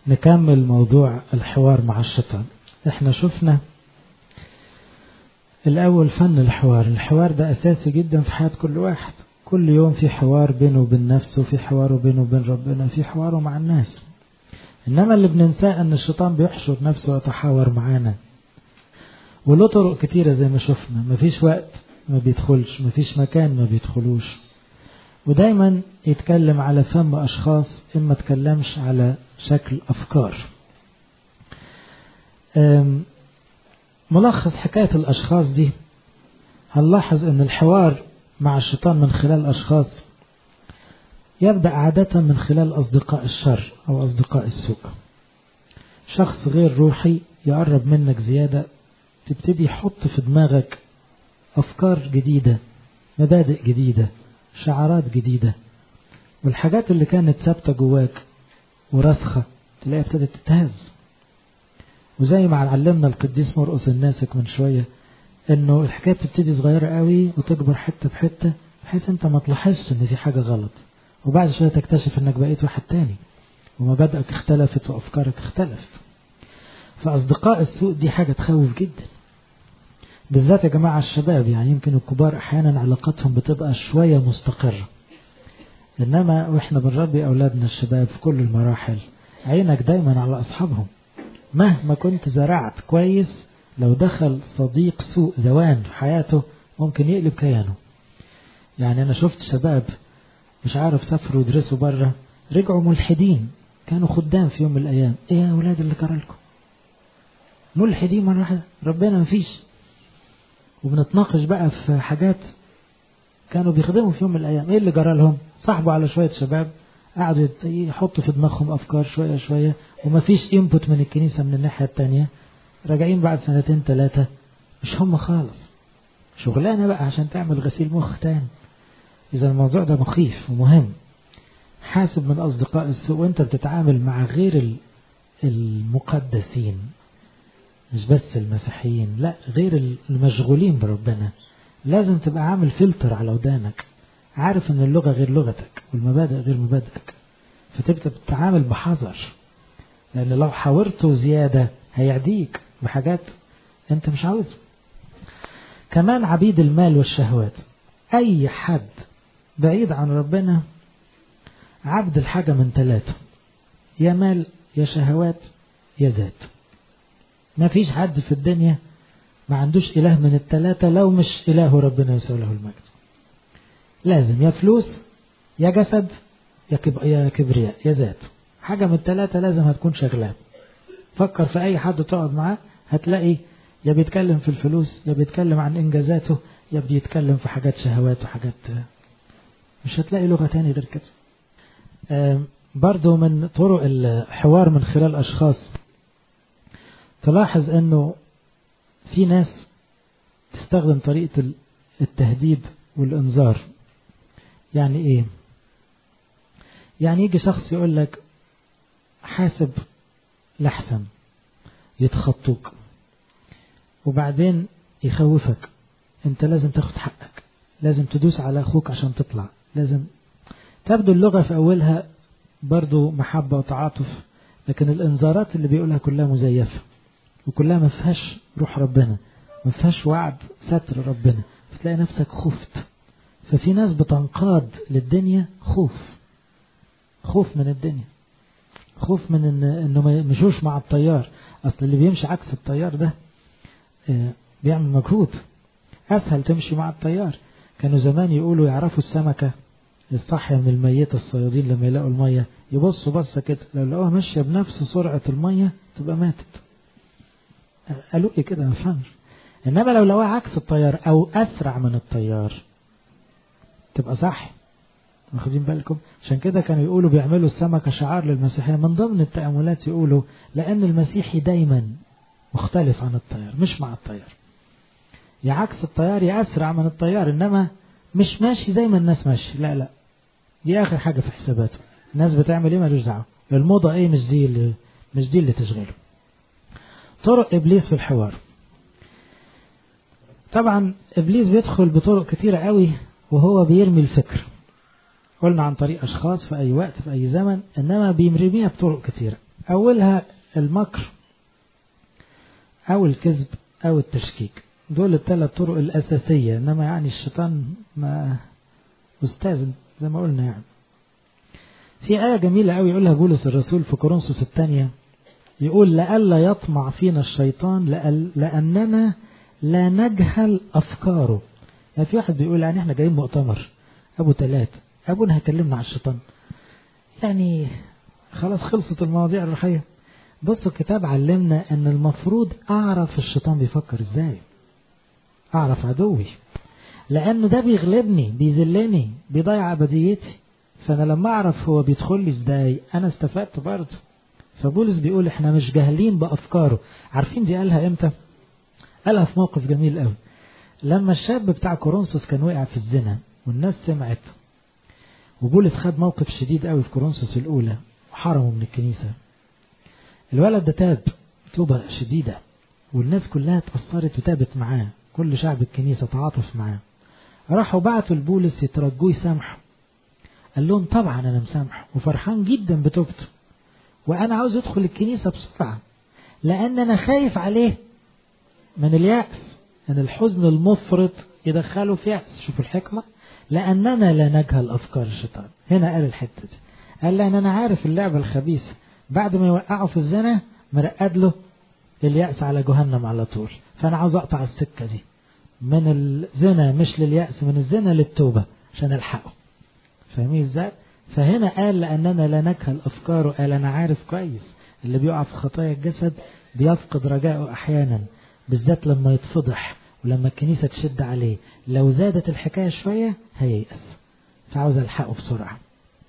نكمل موضوع الحوار مع الشيطان احنا شفنا الأول فن الحوار الحوار ده أساسي جدا في حياة كل واحد كل يوم في حوار بينه وبين نفسه في حوار بينه وبين ربنا في حواره مع الناس إنما اللي بننساه أن الشيطان بيحشر نفسه ويتحاور معانا وله طرق كتيرة زي ما شفنا مفيش وقت ما بيدخلش مفيش مكان ما بيدخلوش ودايما يتكلم على فم أشخاص إما تكلمش على شكل أفكار ملخص حكاية الأشخاص دي هنلاحظ أن الحوار مع الشيطان من خلال أشخاص يبدأ عادة من خلال أصدقاء الشر أو أصدقاء السوء شخص غير روحي يقرب منك زيادة تبتدي يحط في دماغك أفكار جديدة مبادئ جديدة شعارات جديدة والحاجات اللي كانت ثابتة جواك وراسخة تلاقيها ابتدت تتهز وزي ما علمنا القديس مرقس الناسك من شوية انه الحكاية بتبتدي صغيرة قوي وتكبر حتة بحتة بحيث انت ما تلاحظش ان في حاجة غلط وبعد شوية تكتشف انك بقيت واحد تاني ومبادئك اختلفت وافكارك اختلفت فاصدقاء السوء دي حاجة تخوف جدا بالذات يا جماعة الشباب يعني يمكن الكبار احيانا علاقاتهم بتبقى شوية مستقرة انما واحنا بنربي اولادنا الشباب في كل المراحل عينك دايما على اصحابهم مهما كنت زرعت كويس لو دخل صديق سوء زوان في حياته ممكن يقلب كيانه يعني انا شفت شباب مش عارف سافروا يدرسوا بره رجعوا ملحدين كانوا خدام في يوم من الايام ايه يا اولاد اللي جرى لكم ملحدين مره واحده ربنا مفيش وبنتناقش بقى في حاجات كانوا بيخدموا في يوم من الايام ايه اللي جرى لهم صاحبوا على شويه شباب قعدوا يحطوا في دماغهم افكار شويه شويه ومفيش انبوت من الكنيسه من الناحيه التانية راجعين بعد سنتين ثلاثه مش هم خالص شغلانه بقى عشان تعمل غسيل مخ تاني اذا الموضوع ده مخيف ومهم حاسب من اصدقاء السوء وانت بتتعامل مع غير المقدسين مش بس المسيحيين لا غير المشغولين بربنا لازم تبقى عامل فلتر على ودانك عارف ان اللغة غير لغتك والمبادئ غير مبادئك فتبقى بتتعامل بحذر لان لو حاورته زيادة هيعديك بحاجات انت مش عاوزها كمان عبيد المال والشهوات اي حد بعيد عن ربنا عبد الحاجة من ثلاثة يا مال يا شهوات يا ذات ما فيش حد في الدنيا ما عندوش إله من الثلاثة لو مش إله ربنا يسوع له المجد لازم يا فلوس يا جسد يا, كب... يا كبرياء يا ذات حاجة من الثلاثة لازم هتكون شغلان فكر في أي حد تقعد معاه هتلاقي يا بيتكلم في الفلوس يا بيتكلم عن إنجازاته يا بيتكلم في حاجات شهوات وحاجات مش هتلاقي لغة تاني غير كده برضو من طرق الحوار من خلال أشخاص تلاحظ أنه في ناس تستخدم طريقة التهديد والإنذار يعني إيه يعني يجي شخص يقول لك حاسب لحسن يتخطوك وبعدين يخوفك انت لازم تاخد حقك لازم تدوس على اخوك عشان تطلع لازم تبدو اللغة في اولها برضو محبة وتعاطف لكن الانذارات اللي بيقولها كلها مزيفة وكلها ما فيهاش روح ربنا ما فيهاش وعد ستر ربنا فتلاقي نفسك خفت ففي ناس بتنقاد للدنيا خوف خوف من الدنيا خوف من ان انه ما يمشوش مع التيار اصل اللي بيمشي عكس التيار ده بيعمل مجهود اسهل تمشي مع التيار كانوا زمان يقولوا يعرفوا السمكة الصحية من الميتة الصيادين لما يلاقوا المية يبصوا بصة كده لو لقوها ماشية بنفس سرعة المية تبقى ماتت قالوا لي كده ما فهمش انما لو لقوها عكس التيار او اسرع من التيار تبقى صح واخدين بالكم عشان كده كانوا يقولوا بيعملوا السمكة شعار للمسيحية من ضمن التأملات يقولوا لأن المسيحي دايما مختلف عن التيار مش مع التيار يا عكس التيار يا أسرع من التيار إنما مش ماشي زي ما الناس ماشي لا لا دي آخر حاجة في حساباته الناس بتعمل إيه ملوش دعوة الموضة إيه مش دي اللي مش دي اللي تشغله طرق إبليس في الحوار طبعا إبليس بيدخل بطرق كتيرة قوي وهو بيرمي الفكر قلنا عن طريق أشخاص في أي وقت في أي زمن إنما بيرميها بطرق كتيرة أولها المكر أو الكذب أو التشكيك دول الثلاث طرق الأساسية إنما يعني الشيطان ما أستاذ زي ما قلنا يعني في آية جميلة أوي يقولها بولس الرسول في كورنثوس الثانية يقول لئلا يطمع فينا الشيطان لأننا لا نجهل أفكاره يعني في واحد بيقول يعني احنا جايين مؤتمر أبو ثلاثة أبونا هيكلمنا على الشيطان يعني خلاص خلصت المواضيع الروحية بصوا الكتاب علمنا ان المفروض اعرف الشيطان بيفكر ازاي اعرف عدوي لانه ده بيغلبني بيذلني بيضيع ابديتي فانا لما اعرف هو بيدخل لي ازاي انا استفدت برضه فبولس بيقول احنا مش جاهلين بافكاره عارفين دي قالها امتى قالها في موقف جميل قوي لما الشاب بتاع كورنثوس كان وقع في الزنا والناس سمعت وبولس خد موقف شديد قوي في كورنثوس الاولى وحرمه من الكنيسه الولد ده تاب توبة شديدة والناس كلها اتأثرت وتابت معاه كل شعب الكنيسة تعاطف معاه راحوا بعتوا لبولس يترجوه يسامحه قال لهم طبعا انا مسامحه وفرحان جدا بتوبته وانا عاوز ادخل الكنيسة بسرعة لان انا خايف عليه من اليأس ان الحزن المفرط يدخله في يأس شوفوا الحكمة لاننا لا نجهل افكار الشيطان هنا قال الحتة دي قال لان انا عارف اللعبة الخبيثة بعد ما يوقعه في الزنا مرقد له اليأس على جهنم على طول فأنا عاوز أقطع السكة دي من الزنا مش لليأس من الزنا للتوبة عشان ألحقه فاهمين ازاي؟ فهنا قال لأننا لا نجهل أفكاره قال أنا عارف كويس اللي بيقع في خطايا الجسد بيفقد رجائه أحيانا بالذات لما يتفضح ولما الكنيسة تشد عليه لو زادت الحكاية شوية هييأس فعاوز ألحقه بسرعة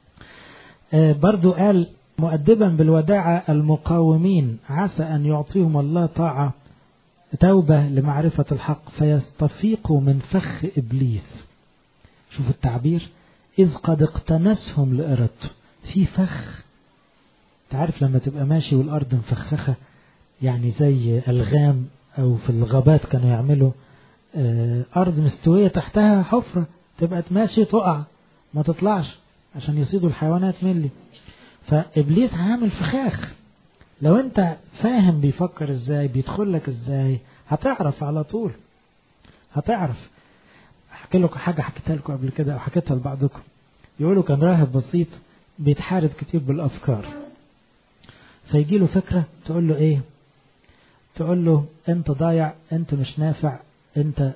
آه برضو قال مؤدبا بالوداعة المقاومين عسى أن يعطيهم الله طاعة توبة لمعرفة الحق فيستفيقوا من فخ إبليس شوف التعبير إذ قد اقتنسهم لإرادته في فخ تعرف لما تبقى ماشي والأرض مفخخة يعني زي ألغام أو في الغابات كانوا يعملوا أرض مستوية تحتها حفرة تبقى تماشي تقع ما تطلعش عشان يصيدوا الحيوانات ملي فابليس عامل فخاخ لو انت فاهم بيفكر ازاي بيدخل لك ازاي هتعرف على طول هتعرف احكي لكم حاجه حكيتها لكم قبل كده او حكيتها لبعضكم يقولوا كان راهب بسيط بيتحارب كتير بالافكار فيجي له فكره تقول له ايه تقول له انت ضايع انت مش نافع انت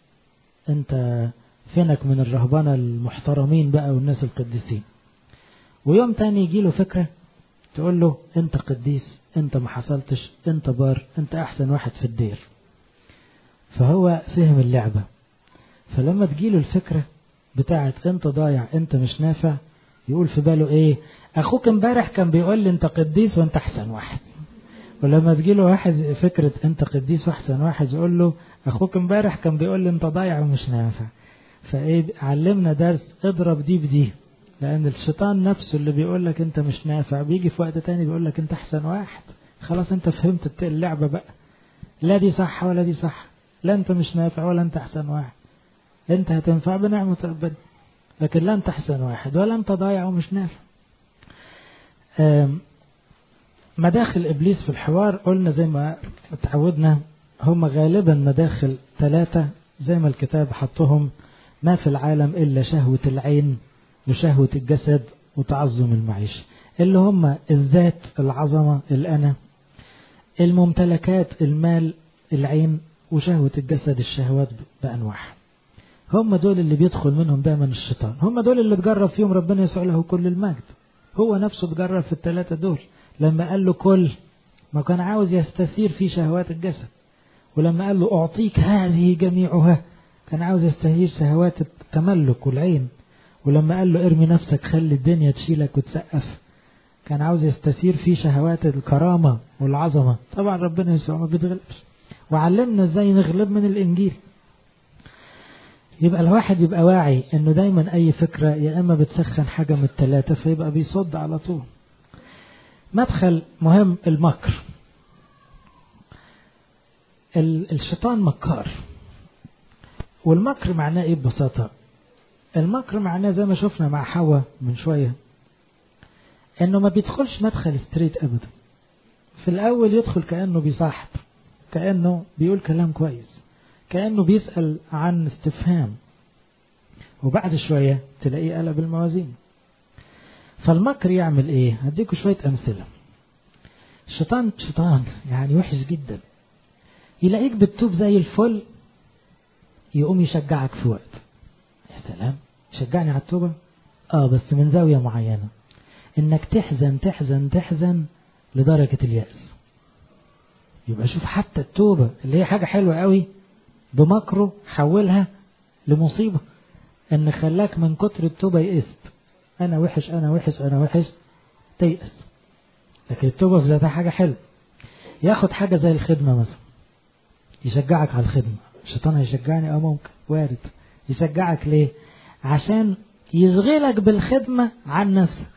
انت فينك من الرهبنه المحترمين بقى والناس القديسين ويوم تاني يجي له فكرة تقول له انت قديس انت ما حصلتش انت بار انت احسن واحد في الدير فهو فهم اللعبة فلما تجيله الفكرة بتاعت انت ضايع انت مش نافع يقول في باله ايه اخوك امبارح كان بيقول لي انت قديس وانت احسن واحد ولما تجيله واحد فكرة انت قديس واحسن واحد يقول له اخوك امبارح كان بيقول لي انت ضايع ومش نافع فايه علمنا درس اضرب دي بدي لأن الشيطان نفسه اللي بيقول لك أنت مش نافع بيجي في وقت تاني بيقول لك أنت أحسن واحد خلاص أنت فهمت اللعبة بقى لا دي صح ولا دي صح لا أنت مش نافع ولا أنت أحسن واحد أنت هتنفع بنعمة ربنا لكن لا أنت أحسن واحد ولا أنت ضايع ومش نافع مداخل إبليس في الحوار قلنا زي ما اتعودنا هم غالبا مداخل ثلاثة زي ما الكتاب حطهم ما في العالم إلا شهوة العين وشهوة الجسد وتعظم المعيشة اللي هم الذات العظمة الأنا الممتلكات المال العين وشهوة الجسد الشهوات بأنواعها هم دول اللي بيدخل منهم دايما الشيطان هم دول اللي تجرب فيهم ربنا يسوع له كل المجد هو نفسه تجرب في الثلاثة دول لما قال له كل ما كان عاوز يستثير في شهوات الجسد ولما قال له أعطيك هذه جميعها كان عاوز يستثير شهوات التملك والعين ولما قال له ارمي نفسك خلي الدنيا تشيلك وتسقف كان عاوز يستثير في شهوات الكرامة والعظمة طبعا ربنا يسوع ما بيتغلبش وعلمنا ازاي نغلب من الانجيل يبقى الواحد يبقى واعي انه دايما اي فكرة يا اما بتسخن حاجة من التلاتة فيبقى بيصد على طول مدخل مهم المكر الشيطان مكار والمكر معناه ايه ببساطة المكر معناه زي ما شفنا مع حواء من شوية انه ما بيدخلش مدخل ستريت ابدا في الأول يدخل كأنه بيصاحب كأنه بيقول كلام كويس كأنه بيسأل عن استفهام وبعد شوية تلاقيه قلب الموازين فالمكر يعمل ايه هديكوا شوية أمثلة الشيطان شيطان يعني وحش جدا يلاقيك بتتوب زي الفل يقوم يشجعك في وقت يا سلام شجعني على التوبة اه بس من زاوية معينة انك تحزن تحزن تحزن لدرجة اليأس يبقى شوف حتى التوبة اللي هي حاجة حلوة قوي بمكره حولها لمصيبة ان خلاك من كتر التوبة يئست انا وحش انا وحش انا وحش تيأس لكن التوبة في ذاتها حاجة حلوة ياخد حاجة زي الخدمة مثلا يشجعك على الخدمة الشيطان هيشجعني اه ممكن وارد يشجعك ليه عشان يشغلك بالخدمة عن نفسك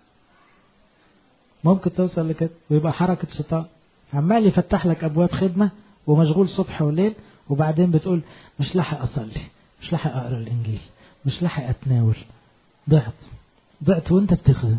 ممكن توصل لكده ويبقى حركة شيطان عمال يفتح لك أبواب خدمة ومشغول صبح وليل وبعدين بتقول مش لاحق أصلي مش لاحق أقرأ الإنجيل مش لاحق أتناول ضعت ضعت وأنت بتخدم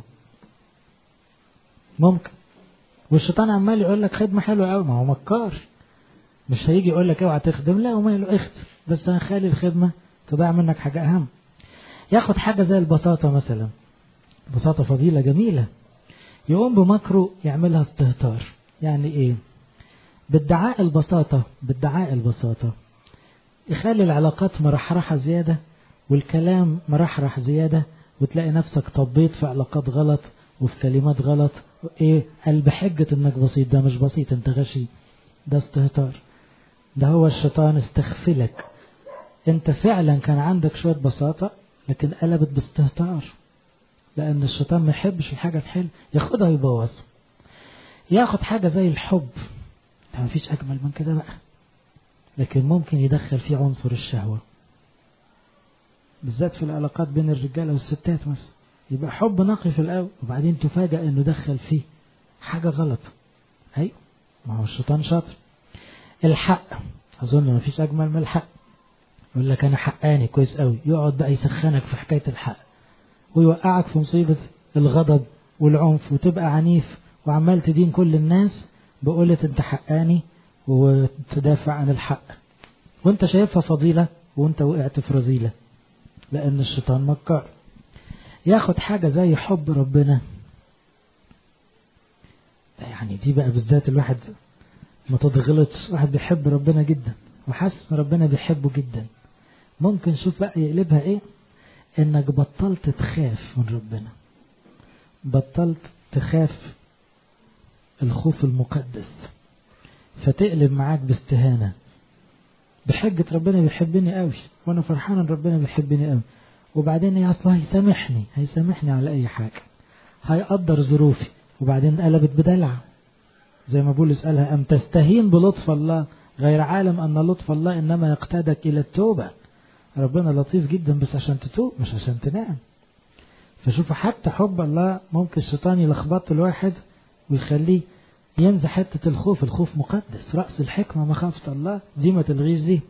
ممكن والشيطان عمال يقول لك خدمة حلوة قوي ما هو مكار مش هيجي يقول لك اوعى تخدم لا وماله اخدم بس هنخلي الخدمة تضيع منك حاجة أهم ياخد حاجة زي البساطة مثلا بساطة فضيلة جميلة يقوم بمكره يعملها استهتار يعني ايه بادعاء البساطة بادعاء البساطة يخلي العلاقات مرحرحة زيادة والكلام مرحرح زيادة وتلاقي نفسك طبيت في علاقات غلط وفي كلمات غلط ايه قال بحجة انك بسيط ده مش بسيط انت غشي ده استهتار ده هو الشيطان استغفلك انت فعلا كان عندك شوية بساطة لكن قلبت باستهتار لأن الشيطان ما يحبش الحاجة الحلوة ياخدها ويبوظها ياخد حاجة زي الحب ده مفيش أجمل من كده بقى لكن ممكن يدخل فيه عنصر الشهوة بالذات في العلاقات بين الرجالة والستات مثلا يبقى حب نقي في الأول وبعدين تفاجأ إنه دخل فيه حاجة غلط أيوة ما هو الشيطان شاطر الحق أظن مفيش أجمل من الحق يقول لك أنا حقاني كويس قوي يقعد بقى يسخنك في حكاية الحق ويوقعك في مصيبة الغضب والعنف وتبقى عنيف وعمال تدين كل الناس بقولة انت حقاني وتدافع عن الحق وانت شايفها فضيلة وانت وقعت في رذيلة لأن الشيطان مكار ياخد حاجة زي حب ربنا يعني دي بقى بالذات الواحد ما تتغلطش واحد بيحب ربنا جدا وحاسس ان ربنا بيحبه جدا ممكن شوف بقى يقلبها ايه انك بطلت تخاف من ربنا بطلت تخاف الخوف المقدس فتقلب معاك باستهانة بحجة ربنا بيحبني قوي وانا فرحان ان ربنا بيحبني قوي وبعدين ايه اصلا هيسامحني هيسامحني على اي حاجة هيقدر ظروفي وبعدين قلبت بدلع زي ما بولس قالها ام تستهين بلطف الله غير عالم ان لطف الله انما يقتادك الى التوبه ربنا لطيف جدا بس عشان تتوب مش عشان تنام فشوفوا حتى حب الله ممكن الشيطان يلخبط الواحد ويخليه ينزع حتة الخوف الخوف مقدس رأس الحكمة مخافة الله دي ما تلغيش دي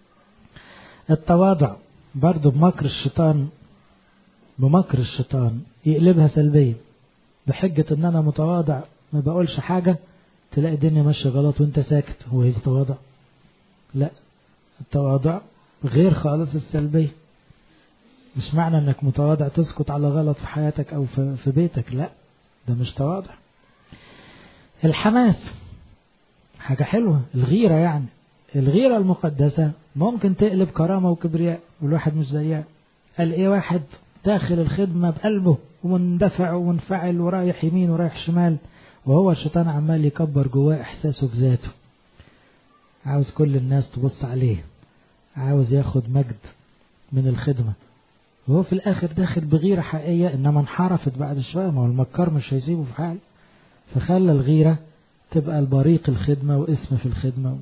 التواضع برضه بمكر الشيطان بمكر الشيطان يقلبها سلبية بحجة ان انا متواضع ما بقولش حاجة تلاقي الدنيا ماشية غلط وانت ساكت هو يتواضع لا التواضع غير خالص السلبية مش معنى انك متواضع تسكت على غلط في حياتك او في بيتك لا ده مش تواضع الحماس حاجة حلوة الغيرة يعني الغيرة المقدسة ممكن تقلب كرامة وكبرياء والواحد مش زيها قال ايه واحد داخل الخدمة بقلبه ومندفع ومنفعل ورايح يمين ورايح شمال وهو الشيطان عمال يكبر جواه احساسه بذاته عاوز كل الناس تبص عليه عاوز ياخد مجد من الخدمة وهو في الآخر داخل بغيرة حقيقية إنما انحرفت بعد شوية ما هو المكار مش هيسيبه في حال فخلى الغيرة تبقى البريق الخدمة واسم في الخدمة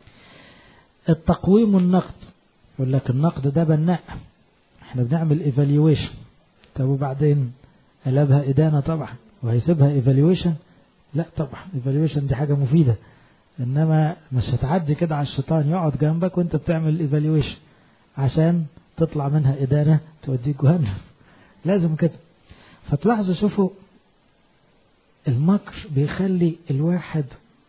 التقويم والنقد يقول لك النقد ده بناء احنا بنعمل ايفالويشن طب وبعدين قلبها إدانة طبعا وهيسيبها ايفالويشن لا طبعا ايفالويشن دي حاجة مفيدة انما مش هتعدي كده على الشيطان يقعد جنبك وانت بتعمل ايفالويشن عشان تطلع منها إدانة توديك جهنم لازم كده فتلاحظوا شوفوا المكر بيخلي الواحد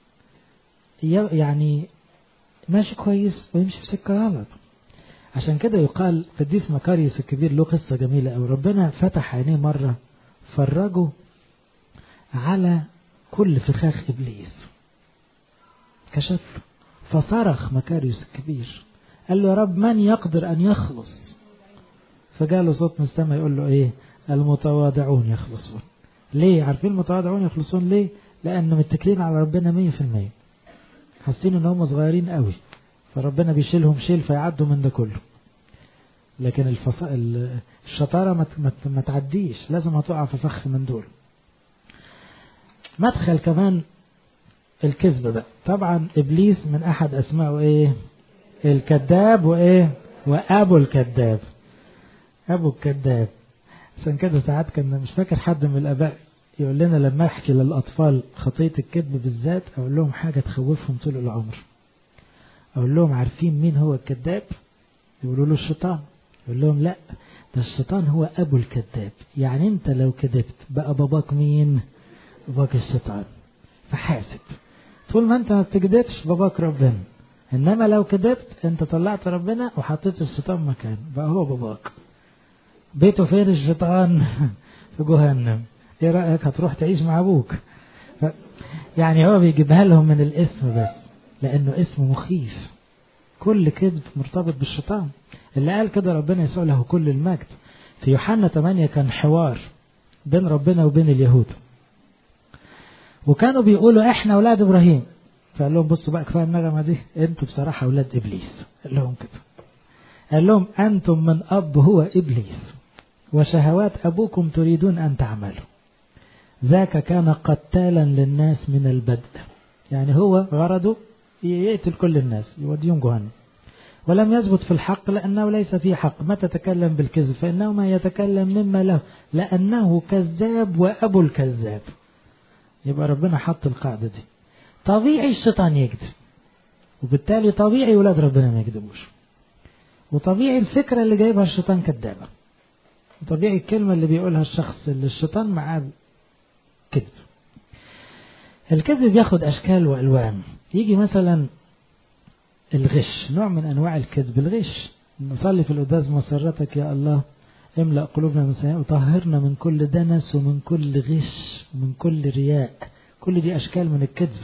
يعني ماشي كويس ويمشي في سكة غلط عشان كده يقال قديس مكاريوس الكبير له قصة جميلة أوي ربنا فتح عينيه مرة فرجه على كل فخاخ إبليس كشف فصرخ مكاريوس الكبير قال له يا رب من يقدر أن يخلص فجاله صوت من السماء يقول له إيه المتواضعون يخلصون ليه عارفين المتواضعون يخلصون ليه لأنه متكلين على ربنا مية في المية حاسين ان هم صغيرين قوي فربنا بيشيلهم شيل فيعدوا من ده كله لكن الفص... الشطارة ما, ما... ما تعديش لازم هتقع في فخ من دول مدخل كمان الكذب بقى طبعا ابليس من احد اسمائه ايه الكذاب وايه وابو الكذاب ابو الكذاب عشان كده ساعات كان مش فاكر حد من الاباء يقول لنا لما احكي للاطفال خطيه الكذب بالذات اقول لهم حاجه تخوفهم طول العمر اقول لهم عارفين مين هو الكذاب يقولوا له الشيطان يقول لهم لا ده الشيطان هو ابو الكذاب يعني انت لو كذبت بقى باباك مين باباك الشيطان فحاسب طول ما انت ما بتكذبش باباك ربنا انما لو كذبت انت طلعت ربنا وحطيت الشيطان مكانه بقى هو باباك بيته فين الشيطان في جهنم ايه رايك هتروح تعيش مع ابوك ف... يعني هو بيجيبها لهم من الاسم بس لانه اسم مخيف كل كذب مرتبط بالشيطان اللي قال كده ربنا يسوع له كل المجد في يوحنا 8 كان حوار بين ربنا وبين اليهود وكانوا بيقولوا احنا اولاد ابراهيم فقال لهم بصوا بقى كفايه النغمه دي انتوا بصراحه اولاد ابليس قال لهم كده قال لهم انتم من اب هو ابليس وشهوات ابوكم تريدون ان تعملوا ذاك كان قتالا للناس من البدء يعني هو غرضه يقتل كل الناس يوديهم جهنم ولم يثبت في الحق لأنه ليس فيه حق ما تتكلم بالكذب فإنه ما يتكلم مما له لأنه كذاب وأبو الكذاب يبقى ربنا حط القاعدة دي طبيعي الشيطان يكذب وبالتالي طبيعي ولاد ربنا ما يكذبوش وطبيعي الفكرة اللي جايبها الشيطان كذابة وطبيعي الكلمة اللي بيقولها الشخص اللي الشيطان معاه كذب الكذب بياخد أشكال وألوان يجي مثلا الغش نوع من أنواع الكذب الغش نصلي في القداس مسرتك يا الله املأ قلوبنا من سيئة وطهرنا من كل دنس ومن كل غش ومن كل رياء كل دي أشكال من الكذب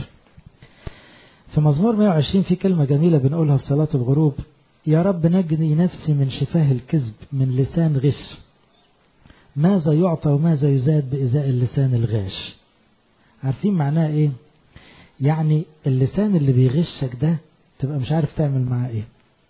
في مزمور 120 في كلمة جميلة بنقولها في صلاة الغروب يا رب نجني نفسي من شفاه الكذب من لسان غش ماذا يعطى وماذا يزاد بإزاء اللسان الغاش عارفين معناه ايه يعني اللسان اللي بيغشك ده تبقى مش عارف تعمل معاه ايه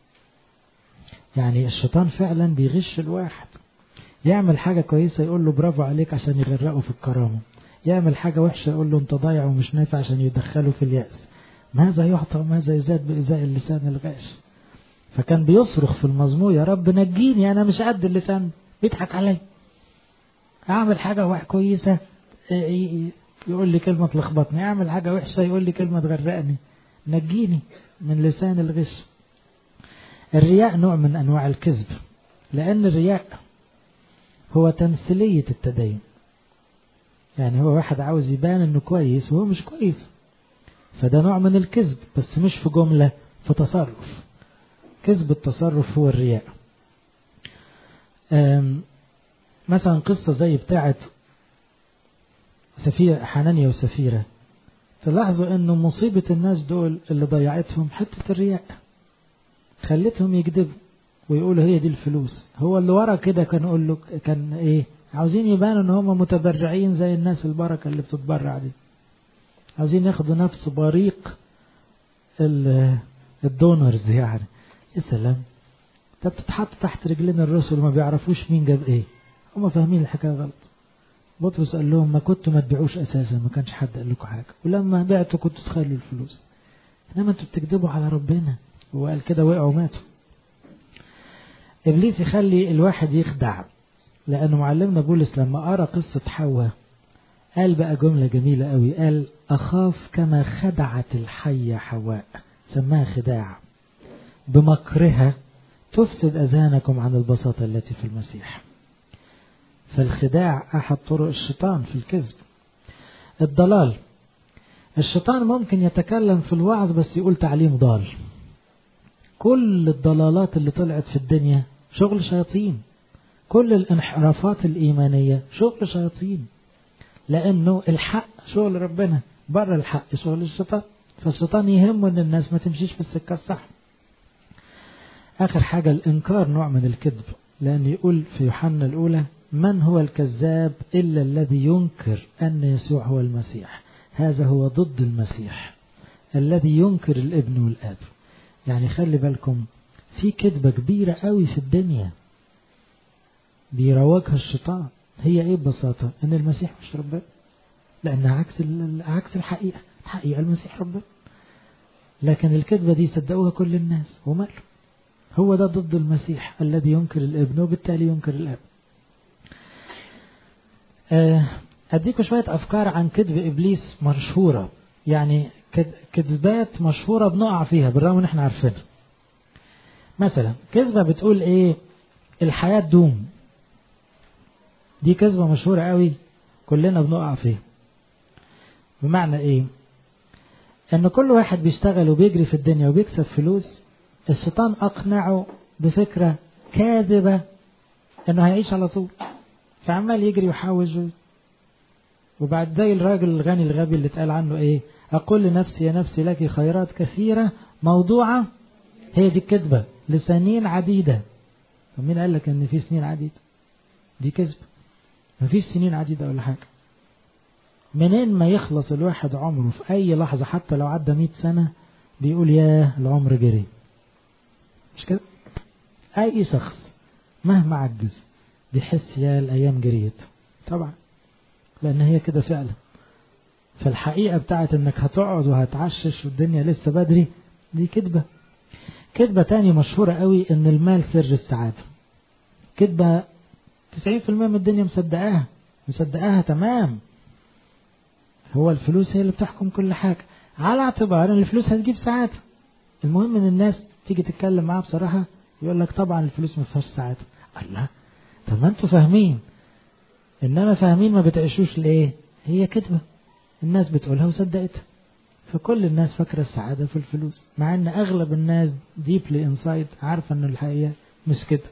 يعني الشيطان فعلا بيغش الواحد يعمل حاجة كويسة يقول له برافو عليك عشان يغرقه في الكرامة يعمل حاجة وحشة يقول له انت ضايع ومش نافع عشان يدخله في اليأس ماذا يعطى وماذا يزاد بإزاء اللسان الغاش فكان بيصرخ في المزمور يا رب نجيني انا مش قد اللسان بيضحك علي اعمل حاجة كويسة يقول لي كلمة تلخبطني اعمل حاجة وحشة يقول لي كلمة تغرقني نجيني من لسان الغش الرياء نوع من انواع الكذب لان الرياء هو تمثيلية التدين يعني هو واحد عاوز يبان انه كويس وهو مش كويس فده نوع من الكذب بس مش في جملة في تصرف كذب التصرف هو الرياء مثلا قصة زي بتاعة سفيرة حنانيا وسفيرة تلاحظوا انه مصيبة الناس دول اللي ضيعتهم حتة الرياء خلتهم يكذبوا ويقولوا هي دي الفلوس هو اللي ورا كده كان يقول له كان ايه عاوزين يبانوا ان هم متبرعين زي الناس البركة اللي بتتبرع دي عاوزين ياخدوا نفس بريق الدونرز يعني يا سلام انت بتتحط تحت رجلين الرسل وما بيعرفوش مين جاب ايه هم فاهمين الحكايه غلط بطرس قال لهم ما كنتوا ما تبيعوش اساسا ما كانش حد قال لكم حاجه ولما بعتوا كنتوا تخلوا الفلوس انما انتوا بتكذبوا على ربنا وقال كده وقعوا وماتوا ابليس يخلي الواحد يخدع لانه معلمنا بولس لما قرا قصه حواء قال بقى جمله جميله قوي قال اخاف كما خدعت الحيه حواء سماها خداع بمكرها تفسد اذهانكم عن البساطه التي في المسيح فالخداع أحد طرق الشيطان في الكذب الضلال الشيطان ممكن يتكلم في الوعظ بس يقول تعليم ضال كل الضلالات اللي طلعت في الدنيا شغل شياطين كل الانحرافات الإيمانية شغل شياطين لأنه الحق شغل ربنا بره الحق شغل الشيطان فالشيطان يهمه أن الناس ما تمشيش في السكة الصح آخر حاجة الإنكار نوع من الكذب لأن يقول في يوحنا الأولى من هو الكذاب إلا الذي ينكر أن يسوع هو المسيح هذا هو ضد المسيح الذي ينكر الابن والاب يعني خلي بالكم في كذبة كبيرة قوي في الدنيا بيروجها الشيطان هي ايه ببساطة ان المسيح مش ربنا لانها عكس عكس الحقيقة الحقيقة المسيح ربنا لكن الكذبة دي صدقوها كل الناس وماله هو ده ضد المسيح الذي ينكر الابن وبالتالي ينكر الاب أديكم شوية أفكار عن كذب إبليس مشهورة يعني كذبات مشهورة بنقع فيها بالرغم إن إحنا عارفينها مثلا كذبة بتقول إيه الحياة دوم دي كذبة مشهورة قوي كلنا بنقع فيها بمعنى إيه إن كل واحد بيشتغل وبيجري في الدنيا وبيكسب فلوس الشيطان أقنعه بفكرة كاذبة إنه هيعيش على طول فعمال يجري ويحوج وبعد زي الراجل الغني الغبي اللي اتقال عنه ايه اقول لنفسي يا نفسي لك خيرات كثيرة موضوعة هي دي الكذبة لسنين عديدة طب مين قال لك ان في سنين عديدة دي كذبة مفيش سنين عديدة ولا حاجة منين ما يخلص الواحد عمره في اي لحظة حتى لو عدى مئة سنة بيقول ياه العمر جري مش كده اي شخص مهما عجز بيحس يا الايام جريت طبعا لان هي كده فعلا فالحقيقة بتاعت انك هتقعد وهتعشش والدنيا لسه بدري دي كذبة كذبة تاني مشهورة قوي ان المال سر السعادة كذبة 90% من الدنيا مصدقاها مصدقاها تمام هو الفلوس هي اللي بتحكم كل حاجة على اعتبار ان الفلوس هتجيب سعادة المهم ان الناس تيجي تتكلم معاه بصراحة يقول لك طبعا الفلوس ما فيهاش سعادة الله طب ما انتوا فاهمين انما فاهمين ما بتعيشوش ليه هي كذبة الناس بتقولها وصدقتها فكل الناس فاكرة السعادة في الفلوس مع ان اغلب الناس ديبلي انسايد عارفة ان الحقيقة مش كده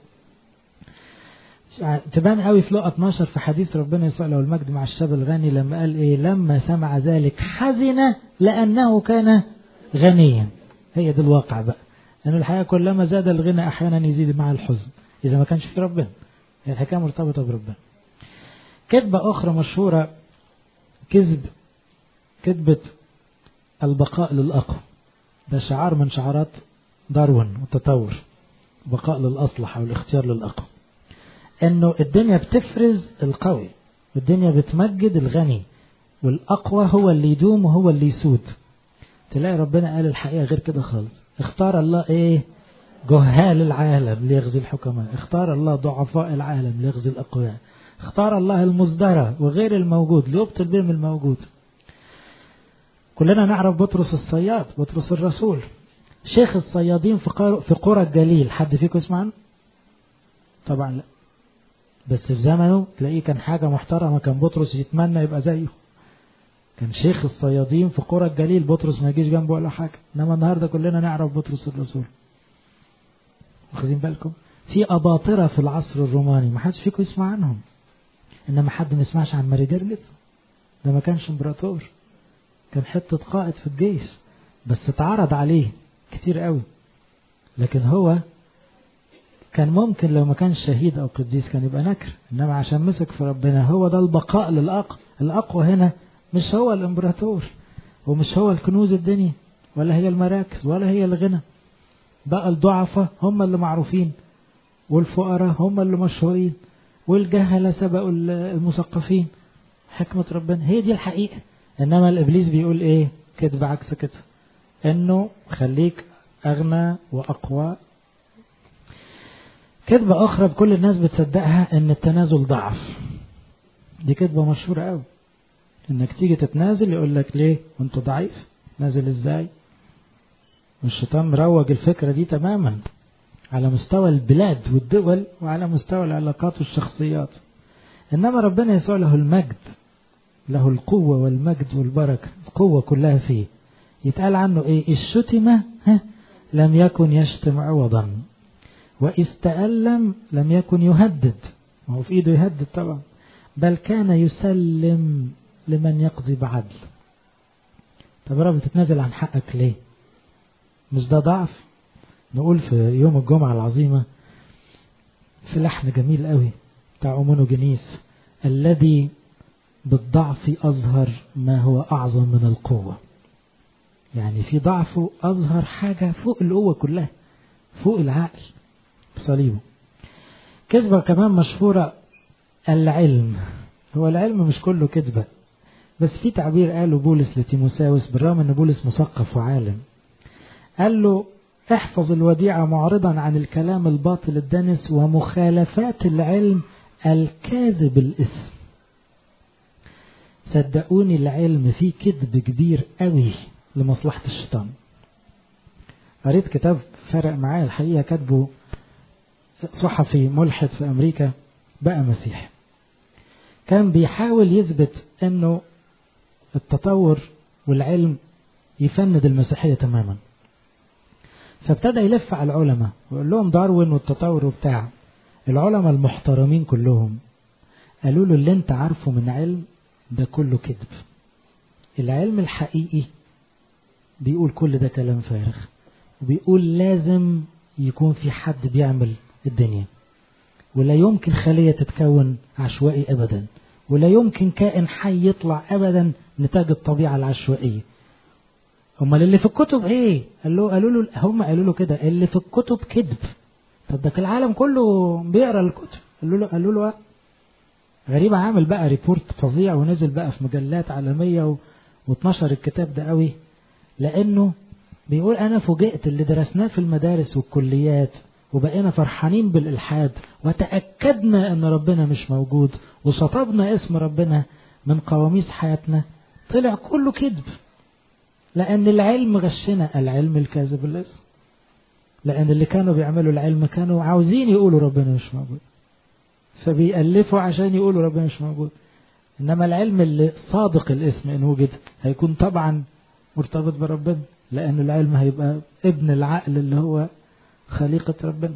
تبان قوي في لقى 12 في حديث ربنا يسوع له المجد مع الشاب الغني لما قال ايه لما سمع ذلك حزن لانه كان غنيا هي دي الواقع بقى لان الحقيقة كلما زاد الغنى احيانا يزيد مع الحزن اذا ما كانش في ربنا يعني الحكاية مرتبطة بربنا كذبة أخرى مشهورة كذب كذبة البقاء للأقوى ده شعار من شعارات داروين والتطور بقاء للأصلح أو الاختيار للأقوى إنه الدنيا بتفرز القوي والدنيا بتمجد الغني والأقوى هو اللي يدوم وهو اللي يسود تلاقي ربنا قال الحقيقة غير كده خالص اختار الله ايه جهال العالم ليغزي الحكماء اختار الله ضعفاء العالم ليغزي الأقوياء اختار الله المصدرة وغير الموجود ليبطل بهم الموجود كلنا نعرف بطرس الصياد بطرس الرسول شيخ الصيادين في في قرى الجليل حد فيكم يسمع عنه طبعا لا بس في زمنه تلاقيه كان حاجة محترمة كان بطرس يتمنى يبقى زيه كان شيخ الصيادين في قرى الجليل بطرس ما يجيش جنبه ولا حاجة انما النهارده كلنا نعرف بطرس الرسول واخدين بالكم في أباطرة في العصر الروماني ما حدش فيكم يسمع عنهم انما حد ما يسمعش عن ماري جرجس ده ما كانش امبراطور كان حتة قائد في الجيش بس اتعرض عليه كتير قوي لكن هو كان ممكن لو ما كانش شهيد او قديس كان يبقى نكر انما عشان مسك في ربنا هو ده البقاء للاقوى الاقوى هنا مش هو الامبراطور ومش هو الكنوز الدنيا ولا هي المراكز ولا هي الغنى بقى الضعفاء هم اللي معروفين والفقراء هم اللي مشهورين والجهلة سبقوا المثقفين حكمة ربنا هي دي الحقيقة إنما الإبليس بيقول إيه كذب عكس كده إنه خليك أغنى وأقوى كذبة أخرى بكل الناس بتصدقها إن التنازل ضعف دي كذبة مشهورة قوي إنك تيجي تتنازل يقول لك ليه وأنت ضعيف نازل إزاي والشيطان مروج الفكرة دي تماما على مستوى البلاد والدول وعلى مستوى العلاقات والشخصيات إنما ربنا يسوع له المجد له القوة والمجد والبركة القوة كلها فيه يتقال عنه ايه الشتمة ها لم يكن يشتم عوضا واستألم لم يكن يهدد ما هو في ايده يهدد طبعا بل كان يسلم لمن يقضي بعدل طب يا رب تتنازل عن حقك ليه مش ده ضعف نقول في يوم الجمعة العظيمة في لحن جميل قوي بتاع أمونو جنيس الذي بالضعف أظهر ما هو أعظم من القوة يعني في ضعفه أظهر حاجة فوق القوة كلها فوق العقل بصليبه كذبة كمان مشهورة العلم هو العلم مش كله كذبة بس في تعبير قاله بولس لتيموساوس بالرغم ان بولس مثقف وعالم قال له احفظ الوديعة معرضا عن الكلام الباطل الدنس ومخالفات العلم الكاذب الاسم صدقوني العلم فيه كذب كبير قوي لمصلحة الشيطان قريت كتاب فرق معايا الحقيقة كاتبه صحفي ملحد في أمريكا بقى مسيح كان بيحاول يثبت أنه التطور والعلم يفند المسيحية تماما فابتدى يلف على العلماء ويقول لهم داروين والتطور وبتاع العلماء المحترمين كلهم قالوا له اللي انت عارفه من علم ده كله كذب العلم الحقيقي بيقول كل ده كلام فارغ وبيقول لازم يكون في حد بيعمل الدنيا ولا يمكن خلية تتكون عشوائي أبدا ولا يمكن كائن حي يطلع أبدا نتاج الطبيعة العشوائية امال اللي في الكتب ايه قال له قالوا له هم قالوا له كده اللي في الكتب كذب طب ده العالم كله بيقرا الكتب قالوا له قالوا له غريبة عامل بقى ريبورت فظيع ونزل بقى في مجلات عالمية و... و12 الكتاب ده قوي لأنه بيقول أنا فوجئت اللي درسناه في المدارس والكليات وبقينا فرحانين بالإلحاد وتأكدنا أن ربنا مش موجود وشطبنا اسم ربنا من قواميس حياتنا طلع كله كذب لأن العلم غشنا العلم الكاذب الاسم لأن اللي كانوا بيعملوا العلم كانوا عاوزين يقولوا ربنا مش موجود فبيألفوا عشان يقولوا ربنا مش موجود إنما العلم اللي صادق الاسم إن وجد هيكون طبعا مرتبط بربنا لأن العلم هيبقى ابن العقل اللي هو خليقة ربنا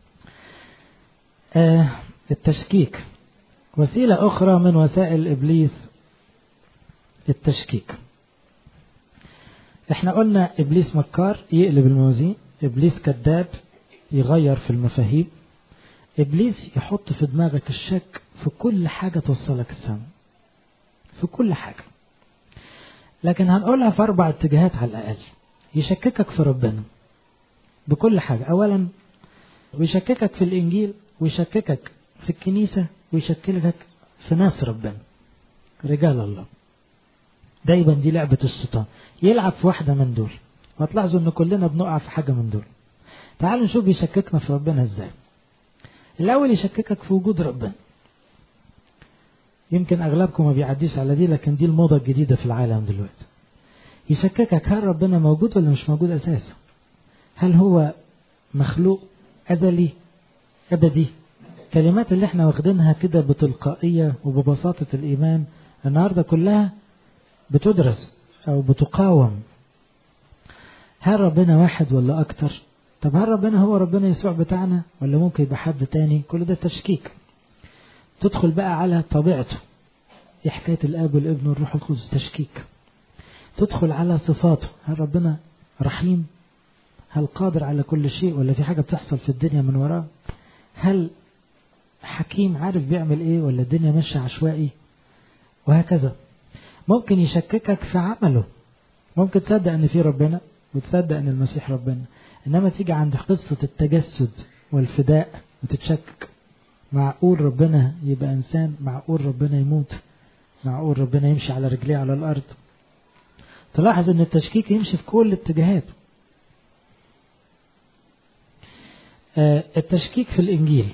آه التشكيك وسيلة أخرى من وسائل إبليس التشكيك احنا قلنا إبليس مكار يقلب الموازين إبليس كذاب يغير في المفاهيم إبليس يحط في دماغك الشك في كل حاجة توصلك السماء في كل حاجة لكن هنقولها في أربع اتجاهات على الأقل يشككك في ربنا بكل حاجة أولا ويشككك في الإنجيل ويشككك في الكنيسة ويشككك في ناس ربنا رجال الله دايما دي لعبة الشيطان يلعب في واحدة من دول وهتلاحظوا ان كلنا بنقع في حاجة من دول تعالوا نشوف بيشككنا في ربنا ازاي الاول يشككك في وجود ربنا يمكن اغلبكم ما بيعديش على دي لكن دي الموضة الجديدة في العالم دلوقتي يشككك هل ربنا موجود ولا مش موجود اساسا هل هو مخلوق ازلي ابدي كلمات اللي احنا واخدينها كده بتلقائية وببساطة الايمان النهاردة كلها بتدرس او بتقاوم هل ربنا واحد ولا اكتر طب هل ربنا هو ربنا يسوع بتاعنا ولا ممكن يبقى حد تاني كل ده تشكيك تدخل بقى على طبيعته ايه حكاية الاب والابن والروح القدس تشكيك تدخل على صفاته هل ربنا رحيم هل قادر على كل شيء ولا في حاجة بتحصل في الدنيا من وراه هل حكيم عارف بيعمل ايه ولا الدنيا ماشية عشوائي وهكذا ممكن يشككك في عمله ممكن تصدق ان في ربنا وتصدق ان المسيح ربنا انما تيجي عند قصة التجسد والفداء وتتشكك معقول ربنا يبقى انسان معقول ربنا يموت معقول ربنا يمشي على رجليه على الارض تلاحظ ان التشكيك يمشي في كل الاتجاهات آه التشكيك في الانجيل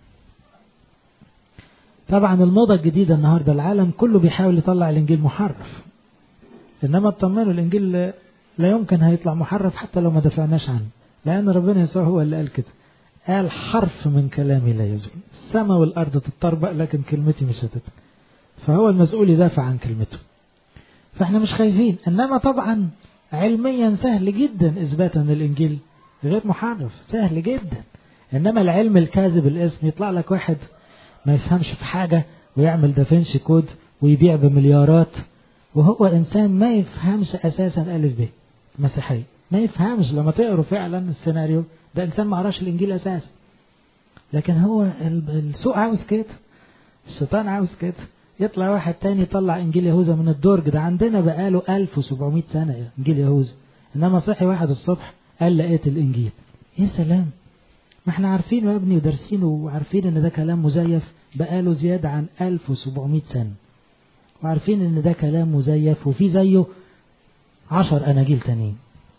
طبعا الموضة الجديدة النهاردة العالم كله بيحاول يطلع الانجيل محرف انما اطمنوا الانجيل لا يمكن هيطلع محرف حتى لو ما دفعناش عنه لان ربنا يسوع هو اللي قال كده قال حرف من كلامي لا يزول السماء والارض تتطربق لكن كلمتي مش هتتك فهو المسؤول يدافع عن كلمته فاحنا مش خايفين انما طبعا علميا سهل جدا اثبات ان الانجيل غير محرف سهل جدا انما العلم الكاذب الاسم يطلع لك واحد ما يفهمش في حاجة ويعمل دافنشي كود ويبيع بمليارات وهو انسان ما يفهمش اساسا الف ب مسيحية ما يفهمش لما تقروا فعلا السيناريو ده انسان ما قراش الانجيل اساسا لكن هو السوق عاوز كده الشيطان عاوز كده يطلع واحد تاني يطلع انجيل يهوذا من الدرج ده عندنا بقاله 1700 سنة انجيل يهوذا انما صحي واحد الصبح قال لقيت الانجيل يا سلام ما احنا عارفين يا ابني ودارسينه وعارفين ان ده كلام مزيف بقاله زيادة عن 1700 سنة وعارفين ان ده كلام مزيف وفي زيه عشر اناجيل تانيين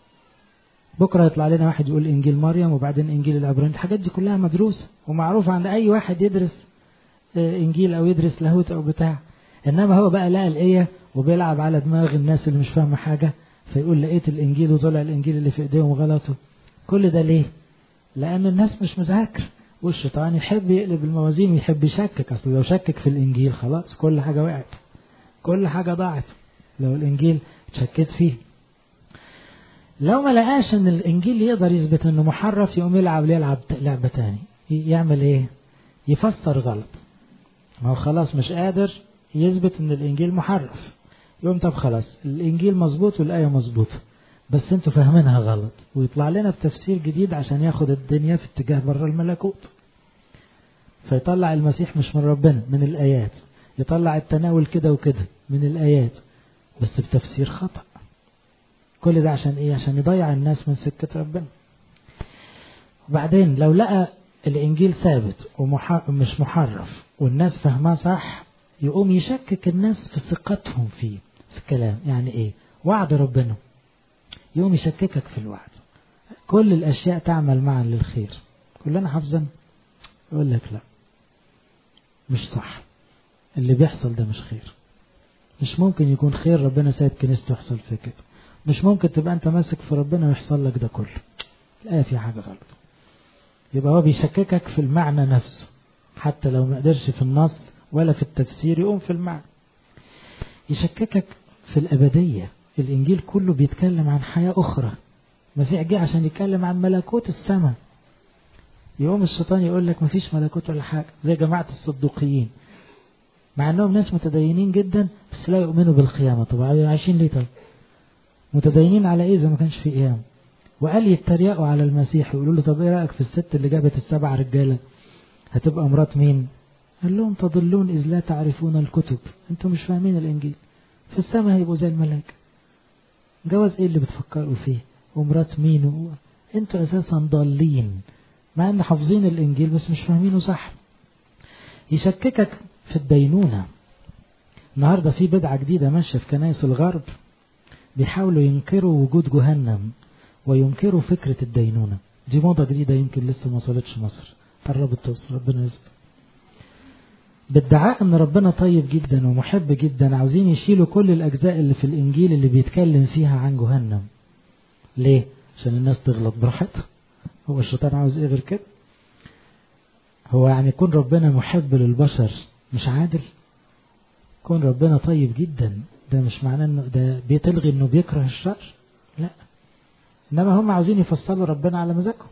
بكرة يطلع لنا واحد يقول انجيل مريم وبعدين انجيل العبرانيين الحاجات دي كلها مدروسة ومعروفة عند اي واحد يدرس انجيل او يدرس لاهوت او بتاع انما هو بقى لقى الايه وبيلعب على دماغ الناس اللي مش فاهمه حاجه فيقول لقيت الانجيل وطلع الانجيل اللي في ايديهم غلطه كل ده ليه لان الناس مش مذاكره والشيطان يحب يقلب الموازين ويحب يشكك اصل لو شكك في الانجيل خلاص كل حاجه وقعت كل حاجه ضاعت لو الانجيل شكيت فيه لو ما لقاش ان الانجيل يقدر يثبت انه محرف يقوم يلعب يلعب لعبه تاني يعمل ايه يفسر غلط ما هو خلاص مش قادر يثبت ان الانجيل محرف يقوم طب خلاص الانجيل مظبوط والايه مظبوطه بس انتوا فاهمينها غلط ويطلع لنا بتفسير جديد عشان ياخد الدنيا في اتجاه بره الملكوت فيطلع المسيح مش من ربنا من الايات يطلع التناول كده وكده من الايات بس بتفسير خطأ كل ده عشان ايه عشان يضيع الناس من سكة ربنا وبعدين لو لقى الانجيل ثابت ومش محرف والناس فاهماه صح يقوم يشكك الناس في ثقتهم فيه في الكلام يعني ايه وعد ربنا يقوم يشككك في الوعد كل الاشياء تعمل معا للخير كلنا حافظين يقول لك لا مش صح اللي بيحصل ده مش خير مش ممكن يكون خير ربنا سايب كنيسته يحصل في كده مش ممكن تبقى انت ماسك في ربنا ويحصل لك ده كله الآية في حاجة غلط يبقى هو بيشككك في المعنى نفسه حتى لو ما قدرش في النص ولا في التفسير يقوم في المعنى يشككك في الأبدية الإنجيل كله بيتكلم عن حياة أخرى المسيح جه عشان يتكلم عن ملكوت السماء يقوم الشيطان يقول لك مفيش ملكوت ولا حاجة زي جماعة الصدوقيين مع انهم ناس متدينين جدا بس لا يؤمنوا بالقيامة طبعا عايشين ليه طيب متدينين على ايه اذا ما كانش في قيامة وقال يتريقوا على المسيح ويقولوا له طب ايه رايك في الست اللي جابت السبع رجاله هتبقى مرات مين قال لهم تضلون اذ لا تعرفون الكتب انتم مش فاهمين الانجيل في السماء هيبقوا زي الملائكه جواز ايه اللي بتفكروا فيه ومرات مين و... انتوا اساسا ضالين مع ان حافظين الانجيل بس مش فاهمينه صح يشككك في الدينونه النهارده في بدعه جديده ماشيه في كنائس الغرب بيحاولوا ينكروا وجود جهنم وينكروا فكرة الدينونة دي موضة جديدة يمكن لسه ما وصلتش مصر قربت توصل ربنا يستر بادعاء ان ربنا طيب جدا ومحب جدا عاوزين يشيلوا كل الاجزاء اللي في الانجيل اللي بيتكلم فيها عن جهنم ليه عشان الناس تغلط براحتها هو الشيطان عاوز ايه غير كده هو يعني يكون ربنا محب للبشر مش عادل كون ربنا طيب جدا ده مش معناه انه ده بيتلغي انه بيكره الشر لا انما هم عاوزين يفصلوا ربنا على مزاجهم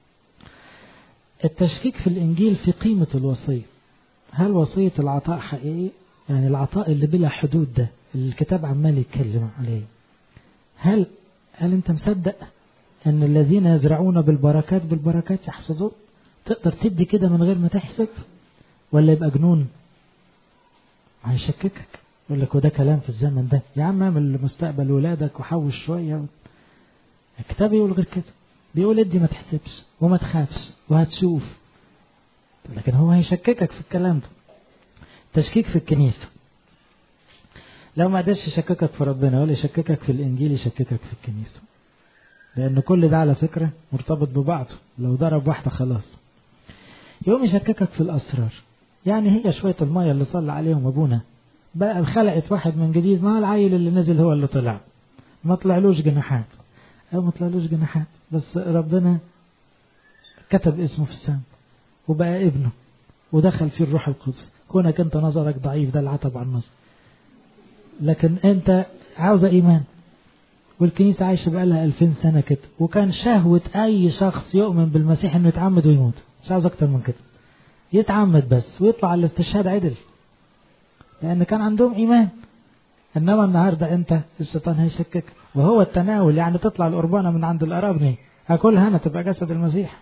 التشكيك في الانجيل في قيمة الوصية هل وصية العطاء حقيقي يعني العطاء اللي بلا حدود ده اللي الكتاب عمال يتكلم عليه هل هل انت مصدق ان الذين يزرعون بالبركات بالبركات يحصدون تقدر تدي كده من غير ما تحسب ولا يبقى جنون هيشككك يقول لك وده كلام في الزمن ده يا عم اعمل مستقبل ولادك وحوش شويه الكتاب يقول غير كده بيقول ادي ما تحسبش وما تخافش وهتشوف لكن هو هيشككك في الكلام ده تشكيك في الكنيسة لو ما قدرش يشككك في ربنا ولا يشككك في الإنجيل يشككك في الكنيسة لأن كل ده على فكرة مرتبط ببعضه لو ضرب واحدة خلاص يقوم يشككك في الأسرار يعني هي شوية المية اللي صلى عليهم أبونا بقى خلقت واحد من جديد ما العيل اللي نزل هو اللي طلع ما طلعلوش جناحات أو ما طلعلوش جناحات بس ربنا كتب اسمه في السماء وبقى ابنه ودخل فيه الروح القدس كونك انت نظرك ضعيف ده العتب عن النظر لكن انت عاوزة ايمان والكنيسة عايشة بقى لها 2000 سنة كده وكان شهوة اي شخص يؤمن بالمسيح انه يتعمد ويموت مش عاوز اكتر من كده يتعمد بس ويطلع على الاستشهاد عدل لان كان عندهم ايمان انما النهارده انت الشيطان هيشكك وهو التناول يعني تطلع القربانه من عند القرابني اكلها انا تبقى جسد المسيح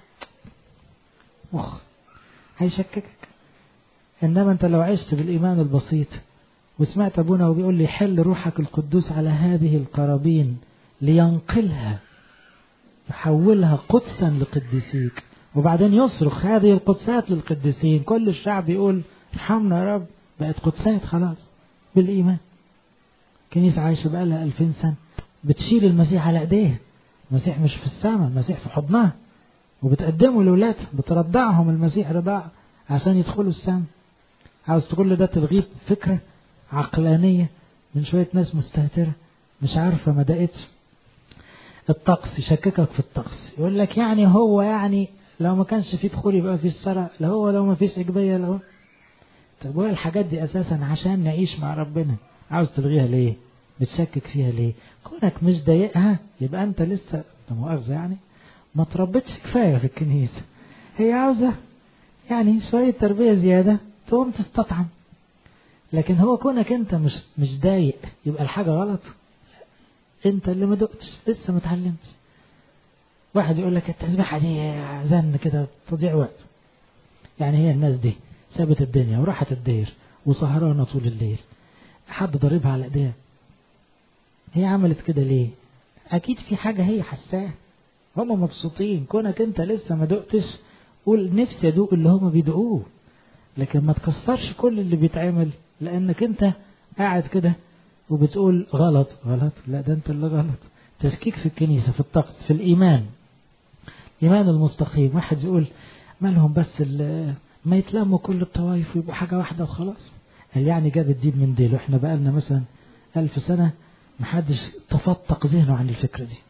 مخ هيشككك انما انت لو عشت بالايمان البسيط وسمعت ابونا وبيقول لي حل روحك القدوس على هذه القرابين لينقلها يحولها قدسا لقديسيك وبعدين يصرخ هذه القدسات للقديسين كل الشعب يقول ارحمنا يا رب بقت قدسات خلاص بالإيمان كنيسة عايشة بقى لها 2000 سنة بتشيل المسيح على ايديها المسيح مش في السماء المسيح في حضنها وبتقدمه لأولادها بترضعهم المسيح رضاع عشان يدخلوا السماء عاوز تقول له ده تلغيب فكرة عقلانية من شوية ناس مستهترة مش عارفة ما دقتش الطقس يشككك في الطقس يقول لك يعني هو يعني لو ما كانش فيه دخول يبقى فيه الصلاة لا هو لو ما فيش إجبية لو طب وهي الحاجات دي أساسا عشان نعيش مع ربنا عاوز تلغيها ليه بتشكك فيها ليه كونك مش ضايقها يبقى أنت لسه مؤاخذة يعني ما تربتش كفاية في الكنيسة هي عاوزة يعني شوية تربية زيادة تقوم تستطعم لكن هو كونك انت مش مش ضايق يبقى الحاجة غلط انت اللي ما دقتش لسه ما اتعلمتش واحد يقول لك التسبيحة دي زن كده تضيع وقت يعني هي الناس دي سابت الدنيا وراحت الدير وسهرانة طول الليل حد ضاربها على ايديها هي عملت كده ليه اكيد في حاجة هي حساها هم مبسوطين كونك انت لسه ما دقتش قول نفسي ادوق اللي هم بيدوقوه لكن ما تكسرش كل اللي بيتعمل لانك انت قاعد كده وبتقول غلط غلط لا ده انت اللي غلط تشكيك في الكنيسة في الطقس في الإيمان إيمان المستقيم واحد يقول مالهم بس ما يتلموا كل الطوائف ويبقوا حاجة واحدة وخلاص قال يعني جاب الدين من ديله احنا بقى لنا مثلا ألف سنة محدش تفتق ذهنه عن الفكرة دي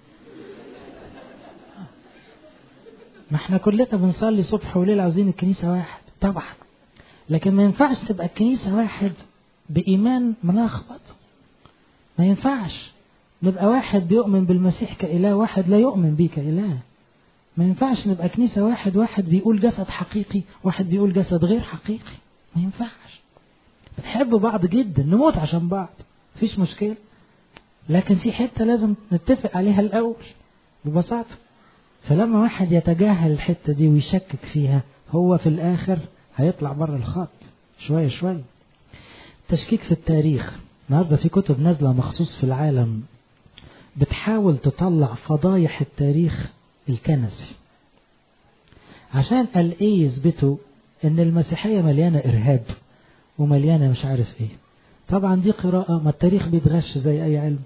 ما احنا كلنا بنصلي صبح وليل عاوزين الكنيسة واحد طبعا لكن ما ينفعش تبقى الكنيسة واحد بإيمان ملخبط ما ينفعش نبقى واحد بيؤمن بالمسيح كإله واحد لا يؤمن بيه كإله ما ينفعش نبقى كنيسة واحد واحد بيقول جسد حقيقي واحد بيقول جسد غير حقيقي ما ينفعش بنحب بعض جدا نموت عشان بعض مفيش مشكلة لكن في حتة لازم نتفق عليها الأول ببساطة فلما واحد يتجاهل الحتة دي ويشكك فيها هو في الآخر هيطلع بره الخط شوية شوية تشكيك في التاريخ النهارده في كتب نازلة مخصوص في العالم بتحاول تطلع فضايح التاريخ الكنسي عشان قال ايه يثبتوا ان المسيحية مليانة ارهاب ومليانة مش عارف ايه طبعا دي قراءة ما التاريخ بيتغش زي اي علم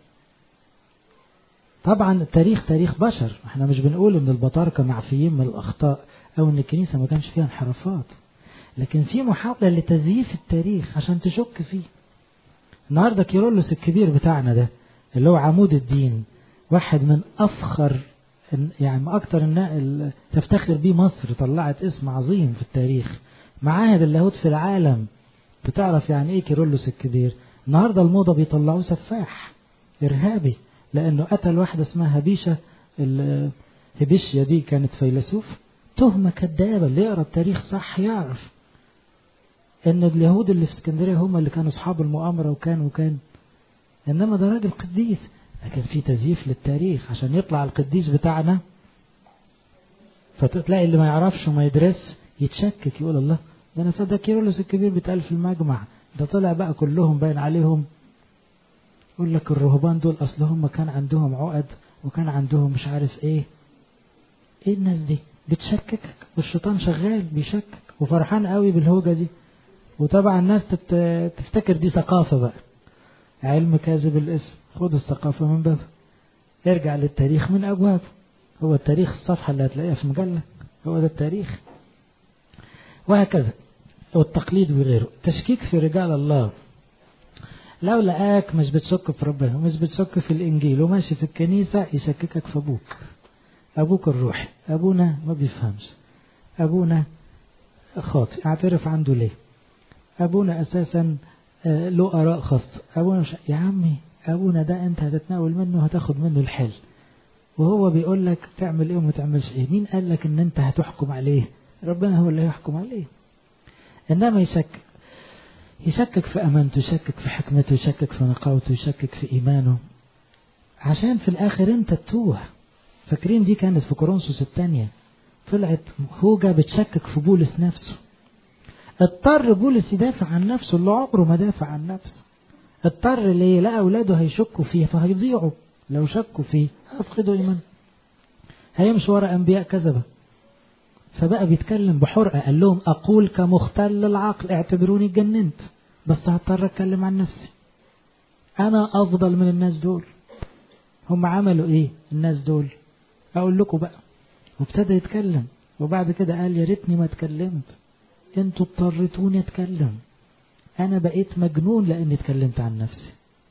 طبعا التاريخ تاريخ بشر احنا مش بنقول ان البطاركة معفيين من الاخطاء او ان الكنيسة ما كانش فيها انحرافات لكن في محاولة لتزييف التاريخ عشان تشك فيه النهاردة كيرلس الكبير بتاعنا ده اللي هو عمود الدين واحد من أفخر يعني ما أكتر النقل تفتخر بيه مصر طلعت اسم عظيم في التاريخ معاهد اللاهوت في العالم بتعرف يعني ايه كيرلس الكبير النهاردة الموضة بيطلعوه سفاح إرهابي لأنه قتل واحدة اسمها هبيشة هبيشيا دي كانت فيلسوف تهمة كدابة اللي يقرأ التاريخ صح يعرف ان اليهود اللي في اسكندريه هم اللي كانوا اصحاب المؤامره وكان وكان انما ده راجل قديس لكن في تزييف للتاريخ عشان يطلع القديس بتاعنا فتلاقي اللي ما يعرفش وما يدرس يتشكك يقول الله ده انا ده كيرلس الكبير بيتقال في المجمع ده طلع بقى كلهم باين عليهم يقول لك الرهبان دول اصل هم كان عندهم عقد وكان عندهم مش عارف ايه ايه الناس دي بتشككك والشيطان شغال بيشكك وفرحان قوي بالهوجه دي وطبعا الناس تفتكر دي ثقافة بقى علم كاذب الاسم خد الثقافة من بابها ارجع للتاريخ من أبوابه هو التاريخ الصفحة اللي هتلاقيها في مجلة هو ده التاريخ وهكذا والتقليد وغيره تشكيك في رجال الله لو لقاك مش بتشك في ربنا ومش بتشك في الإنجيل وماشي في الكنيسة يشككك في أبوك أبوك الروحي أبونا ما بيفهمش أبونا خاطئ اعترف عنده ليه أبونا أساسا له آراء خاصة أبونا مش يا عمي أبونا ده أنت هتتناول منه هتاخد منه الحل وهو بيقول لك تعمل إيه وما تعملش إيه مين قال لك إن أنت هتحكم عليه ربنا هو اللي هيحكم عليه إنما يشكك يشكك في أمانته يشكك في حكمته يشكك في نقاوته يشكك في إيمانه عشان في الآخر أنت تتوه فاكرين دي كانت في كورنثوس الثانية طلعت هوجة بتشكك في بولس نفسه اضطر بولس يدافع عن نفسه اللي عمره ما دافع عن نفسه اضطر ليه لا أولاده هيشكوا فيه فهيضيعوا لو شكوا فيه هيفقدوا إيمان هيمشوا ورا أنبياء كذبة فبقى بيتكلم بحرقة قال لهم أقول كمختل العقل اعتبروني اتجننت بس هضطر أتكلم عن نفسي أنا أفضل من الناس دول هم عملوا إيه الناس دول أقول لكم بقى وابتدى يتكلم وبعد كده قال يا ريتني ما اتكلمت انتوا اضطرتوني اتكلم انا بقيت مجنون لاني اتكلمت عن نفسي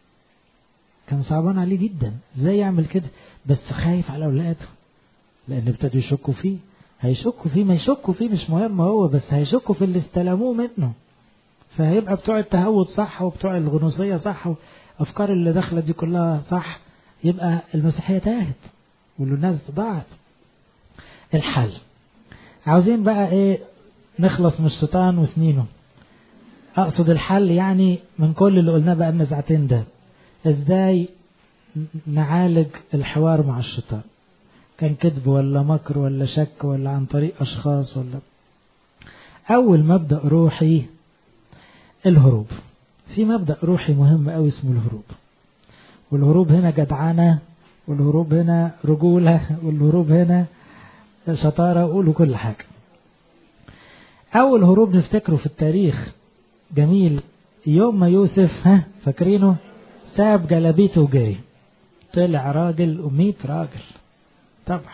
كان صعبان عليه جدا ازاي يعمل كده بس خايف على اولاده لان ابتدوا يشكوا فيه هيشكوا فيه ما يشكوا فيه مش مهم هو بس هيشكوا في اللي استلموه منه فهيبقى بتوع التهود صح وبتوع الغنوصية صح وافكار اللي داخله دي كلها صح يبقى المسيحية تاهت والناس ضاعت الحل عاوزين بقى ايه نخلص من الشيطان وسنينه اقصد الحل يعني من كل اللي قلناه بقى لنا ساعتين ده ازاي نعالج الحوار مع الشيطان كان كذب ولا مكر ولا شك ولا عن طريق اشخاص ولا اول مبدا روحي الهروب في مبدا روحي مهم قوي اسمه الهروب والهروب هنا جدعنه والهروب هنا رجوله والهروب هنا شطاره قولوا كل حاجه أول هروب نفتكره في التاريخ جميل يوم ما يوسف ها فاكرينه ساب جلابيته وجري طلع راجل ومية راجل طبعا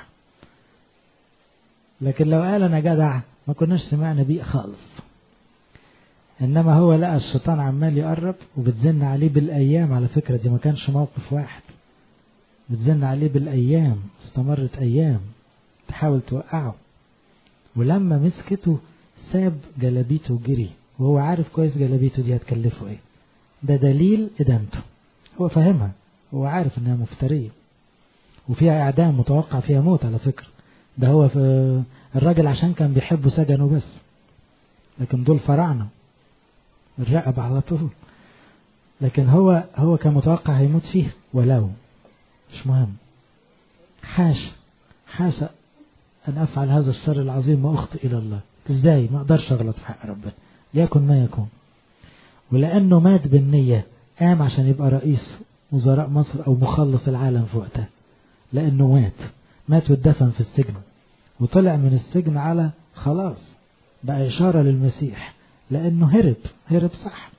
لكن لو قال أنا جدع ما كناش سمعنا بيه خالص إنما هو لقى الشيطان عمال يقرب وبتزن عليه بالأيام على فكرة دي ما كانش موقف واحد بتزن عليه بالأيام استمرت أيام تحاول توقعه ولما مسكته ساب جلابيته وجري وهو عارف كويس جلابيته دي هتكلفه ايه ده دليل ادانته هو فاهمها هو عارف انها مفترية وفيها اعدام متوقع فيها موت على فكرة ده هو في الراجل عشان كان بيحبه سجنه بس لكن دول فراعنة الرقب على طول لكن هو هو كان متوقع هيموت فيها ولو مش مهم حاش حاشا أن أفعل هذا الشر العظيم وأخطئ إلى الله ازاي ما اقدرش اغلط في حق ربنا ليكن ما يكون ولانه مات بالنية قام عشان يبقى رئيس وزراء مصر او مخلص العالم في وقتها لانه مات مات واتدفن في السجن وطلع من السجن على خلاص بقى اشارة للمسيح لانه هرب هرب صح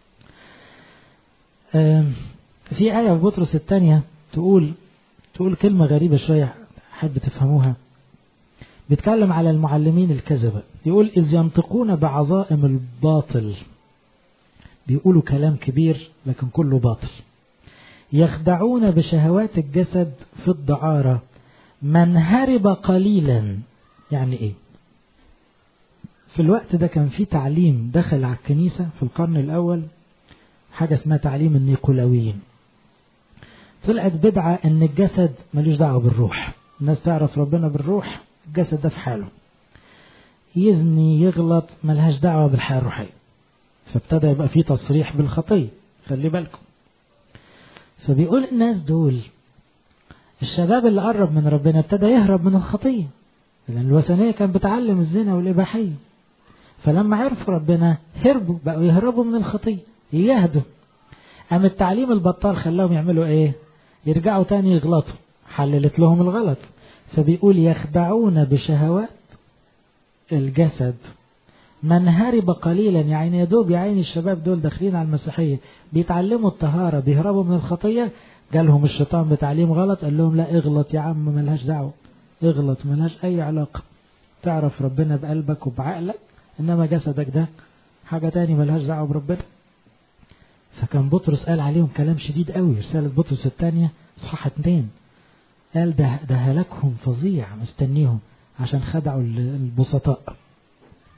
في آية في بطرس الثانية تقول تقول كلمة غريبة شوية حب تفهموها بيتكلم على المعلمين الكذبة يقول إذ ينطقون بعظائم الباطل بيقولوا كلام كبير لكن كله باطل يخدعون بشهوات الجسد في الدعارة من هرب قليلا يعني ايه في الوقت ده كان في تعليم دخل على الكنيسة في القرن الأول حاجة اسمها تعليم النيقولاويين طلعت بدعة ان الجسد ملوش دعوة بالروح الناس تعرف ربنا بالروح الجسد ده في حاله يزني يغلط ملهاش دعوة بالحياة الروحية فابتدى يبقى في تصريح بالخطية خلي بالكم فبيقول الناس دول الشباب اللي قرب من ربنا ابتدى يهرب من الخطية لأن الوثنية كانت بتعلم الزنا والإباحية فلما عرفوا ربنا هربوا بقوا يهربوا من الخطية يهدوا أم التعليم البطال خلاهم يعملوا إيه يرجعوا تاني يغلطوا حللت لهم الغلط فبيقول يخدعون بشهوات الجسد من هرب قليلا يعني يا دوب يا عيني الشباب دول داخلين على المسيحية بيتعلموا الطهارة بيهربوا من الخطية جالهم الشيطان بتعليم غلط قال لهم لا اغلط يا عم ملهاش دعوة اغلط ملهاش أي علاقة تعرف ربنا بقلبك وبعقلك إنما جسدك ده حاجة تاني ملهاش دعوة بربنا فكان بطرس قال عليهم كلام شديد قوي رسالة بطرس الثانية صحة اتنين قال ده, ده هلاكهم فظيع مستنيهم عشان خدعوا البسطاء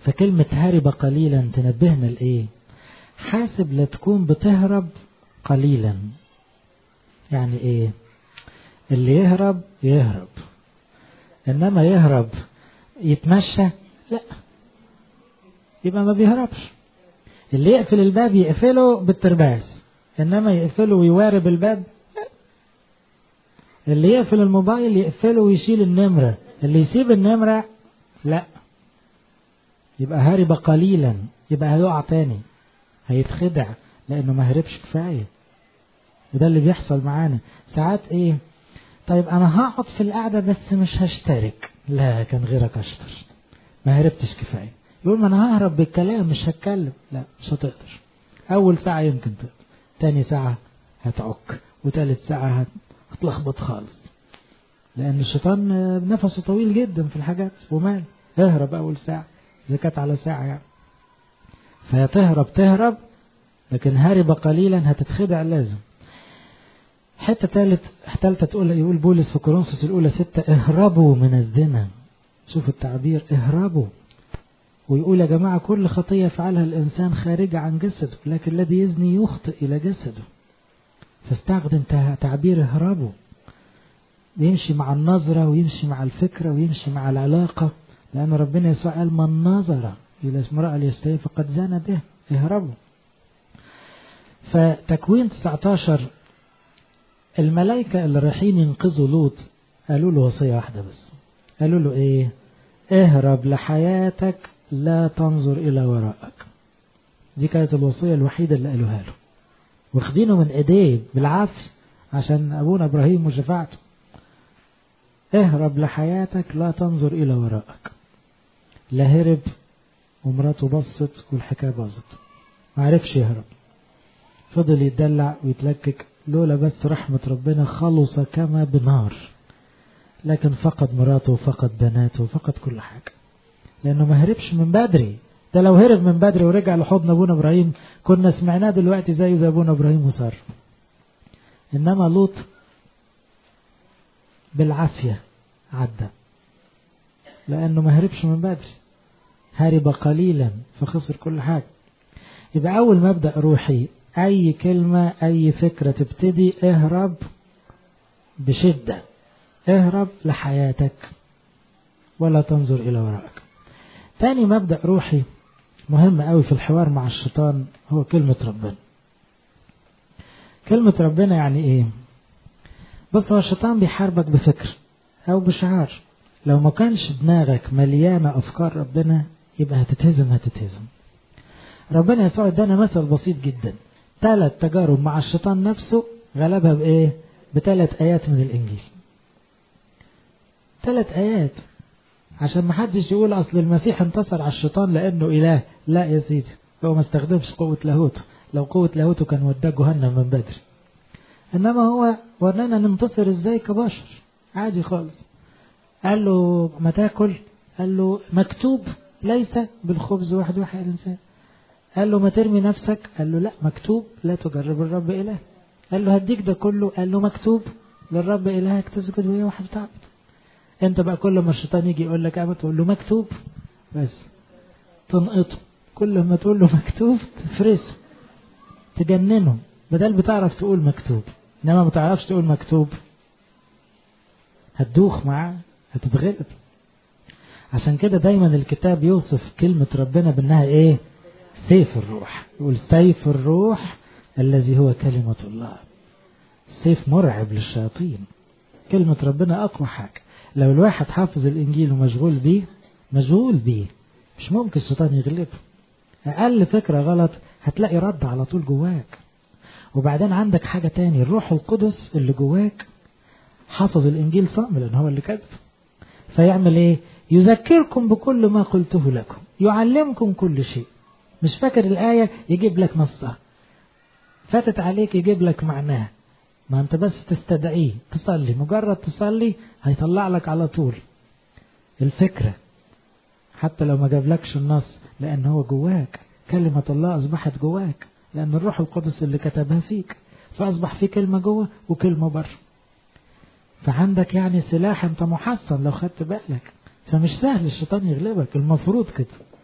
فكلمة هرب قليلا تنبهنا لإيه حاسب لا تكون بتهرب قليلا يعني إيه اللي يهرب يهرب إنما يهرب يتمشى لا يبقى ما بيهربش اللي يقفل الباب يقفله بالترباس إنما يقفله ويوارب الباب لا اللي يقفل الموبايل يقفله ويشيل النمرة اللي يسيب النمرة لا يبقى هرب قليلا يبقى هيقع تاني هيتخدع لانه ما هربش كفايه وده اللي بيحصل معانا ساعات ايه طيب انا هقعد في القعده بس مش هشترك لا كان غيرك اشطر ما هربتش كفايه يقول ما انا ههرب بالكلام مش هتكلم لا مش هتقدر اول ساعه يمكن تقدر تاني ساعه هتعك وتالت ساعه هتلخبط خالص لان الشيطان نفسه طويل جدا في الحاجات ومال اهرب اول ساعه اذا كانت على ساعه يعني فهتهرب تهرب لكن هرب قليلا هتتخدع لازم حتة تالت تالتة تقول يقول بولس في كورنثوس الأولى ستة اهربوا من الزنا شوف التعبير اهربوا ويقول يا جماعة كل خطية فعلها الإنسان خارجة عن جسده لكن الذي يزني يخطئ إلى جسده فاستخدم تعبير اهربوا يمشي مع النظرة ويمشي مع الفكرة ويمشي مع العلاقة لأن ربنا يسوع قال من نظر إلى امرأة اليستوي فقد زنى به اهربوا فتكوين 19 الملائكة اللي رايحين ينقذوا لوط قالوا له وصية واحدة بس قالوا له ايه اهرب لحياتك لا تنظر الى وراءك دي كانت الوصية الوحيدة اللي قالوها له واخدينه من ايديه بالعافية عشان ابونا ابراهيم وشفاعته اهرب لحياتك لا تنظر الى وراءك لا هرب ومراته بصت والحكاية باظت ما عرفش يهرب فضل يتدلع ويتلكك لولا بس رحمة ربنا خلص كما بنار لكن فقد مراته وفقد بناته وفقد كل حاجة لأنه ما هربش من بدري ده لو هرب من بدري ورجع لحضن أبونا إبراهيم كنا سمعناه دلوقتي زيه زي أبونا إبراهيم وصار إنما لوط بالعافية عدى لأنه ما هربش من بدري هرب قليلا فخسر كل حاجة يبقى أول مبدأ روحي أي كلمة أي فكرة تبتدي اهرب بشدة اهرب لحياتك ولا تنظر إلى وراءك تاني مبدأ روحي مهم قوي في الحوار مع الشيطان هو كلمة ربنا كلمة ربنا يعني ايه بص هو الشيطان بيحاربك بفكر او بشعار لو ما كانش دماغك مليانة افكار ربنا يبقى هتتهزم هتتهزم ربنا يسوع ادانا مثل بسيط جدا ثلاث تجارب مع الشيطان نفسه غلبها بايه بثلاث ايات من الانجيل ثلاث ايات عشان ما حدش يقول اصل المسيح انتصر على الشيطان لانه اله لا يا سيدي هو ما استخدمش قوة لاهوته لو قوة لاهوته كان وداه جهنم من بدري انما هو ورانا ننتصر ازاي كبشر عادي خالص قال له ما تاكل قال له مكتوب ليس بالخبز وحده يحيى الانسان قال له ما ترمي نفسك قال له لا مكتوب لا تجرب الرب اله قال له هديك ده كله قال له مكتوب للرب الهك تسجد وهي واحد تعبد انت بقى كل ما الشيطان يجي يقول لك اعمل تقول له مكتوب بس تنقطه كل ما تقول له مكتوب تفرسه تجننه بدل بتعرف تقول مكتوب انما ما تعرفش تقول مكتوب هتدوخ معاه هتتغلب عشان كده دايما الكتاب يوصف كلمة ربنا بانها ايه سيف الروح يقول سيف الروح الذي هو كلمة الله سيف مرعب للشياطين كلمة ربنا أقوى حاجة لو الواحد حافظ الإنجيل ومشغول بيه مشغول بيه مش ممكن الشيطان يغلبه أقل فكرة غلط هتلاقي رد على طول جواك وبعدين عندك حاجة تاني الروح القدس اللي جواك حافظ الإنجيل صام لأن هو اللي كتبه فيعمل إيه يذكركم بكل ما قلته لكم يعلمكم كل شيء مش فاكر الآية يجيب لك نصها فاتت عليك يجيب لك معناها ما انت بس تستدعيه تصلي مجرد تصلي هيطلع لك على طول الفكرة حتى لو ما جابلكش النص لأن هو جواك كلمة الله أصبحت جواك لأن الروح القدس اللي كتبها فيك فأصبح في كلمة جوه وكلمة بره فعندك يعني سلاح انت محصن لو خدت بالك فمش سهل الشيطان يغلبك المفروض كده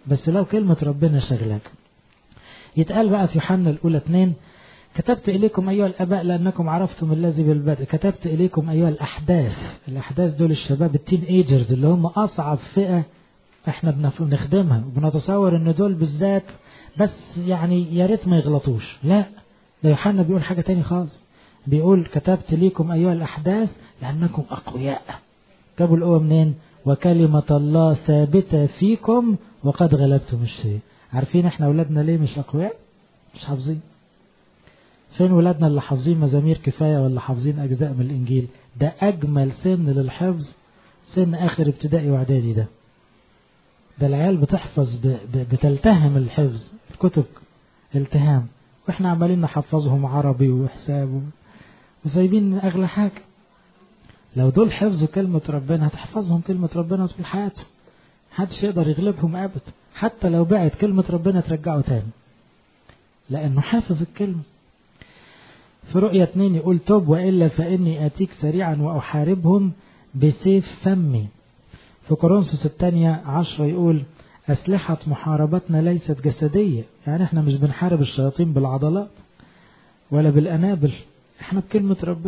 بس لو كلمة ربنا شغلك يتقال بقى في يوحنا الأولى اتنين كتبت إليكم أيها الآباء لأنكم عرفتم الذي بالبدء كتبت إليكم أيها الأحداث الأحداث دول الشباب التين ايجرز اللي هم أصعب فئة احنا بنخدمها وبنتصور ان دول بالذات بس يعني يا ريت ما يغلطوش لا ده يوحنا بيقول حاجة تاني خالص بيقول كتبت ليكم أيها الأحداث لأنكم أقوياء جابوا القوة منين وكلمة الله ثابتة فيكم وقد غلبتم الشيء عارفين احنا أولادنا ليه مش أقوياء مش حافظين فين ولادنا اللي حافظين مزامير كفاية ولا حافظين أجزاء من الإنجيل ده أجمل سن للحفظ سن آخر ابتدائي وإعدادي ده ده العيال بتحفظ ب... ب... بتلتهم الحفظ الكتب التهام واحنا عمالين نحفظهم عربي وحساب وسايبين اغلى حاجه لو دول حفظوا كلمة ربنا هتحفظهم كلمة ربنا طول حياتهم محدش يقدر يغلبهم أبدا حتى لو بعت كلمة ربنا ترجعه تاني لأنه حافظ الكلمة في رؤية اتنين يقول توب وإلا فإني آتيك سريعا وأحاربهم بسيف فمي في كورنثوس الثانية عشرة يقول أسلحة محاربتنا ليست جسدية يعني احنا مش بنحارب الشياطين بالعضلات ولا بالأنابل احنا بكلمة ربنا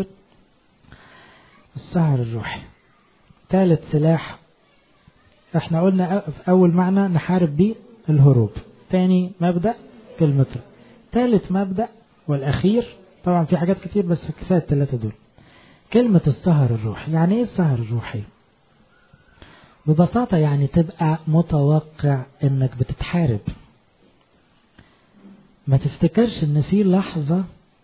السهر الروحي ثالث سلاح احنا قلنا في أول معنى نحارب بيه الهروب تاني مبدأ كلمة ثالث مبدأ والأخير طبعا في حاجات كتير بس كفاية الثلاثة دول كلمة السهر الروحي يعني ايه السهر الروحي ببساطة يعني تبقى متوقع انك بتتحارب ما تفتكرش ان في لحظة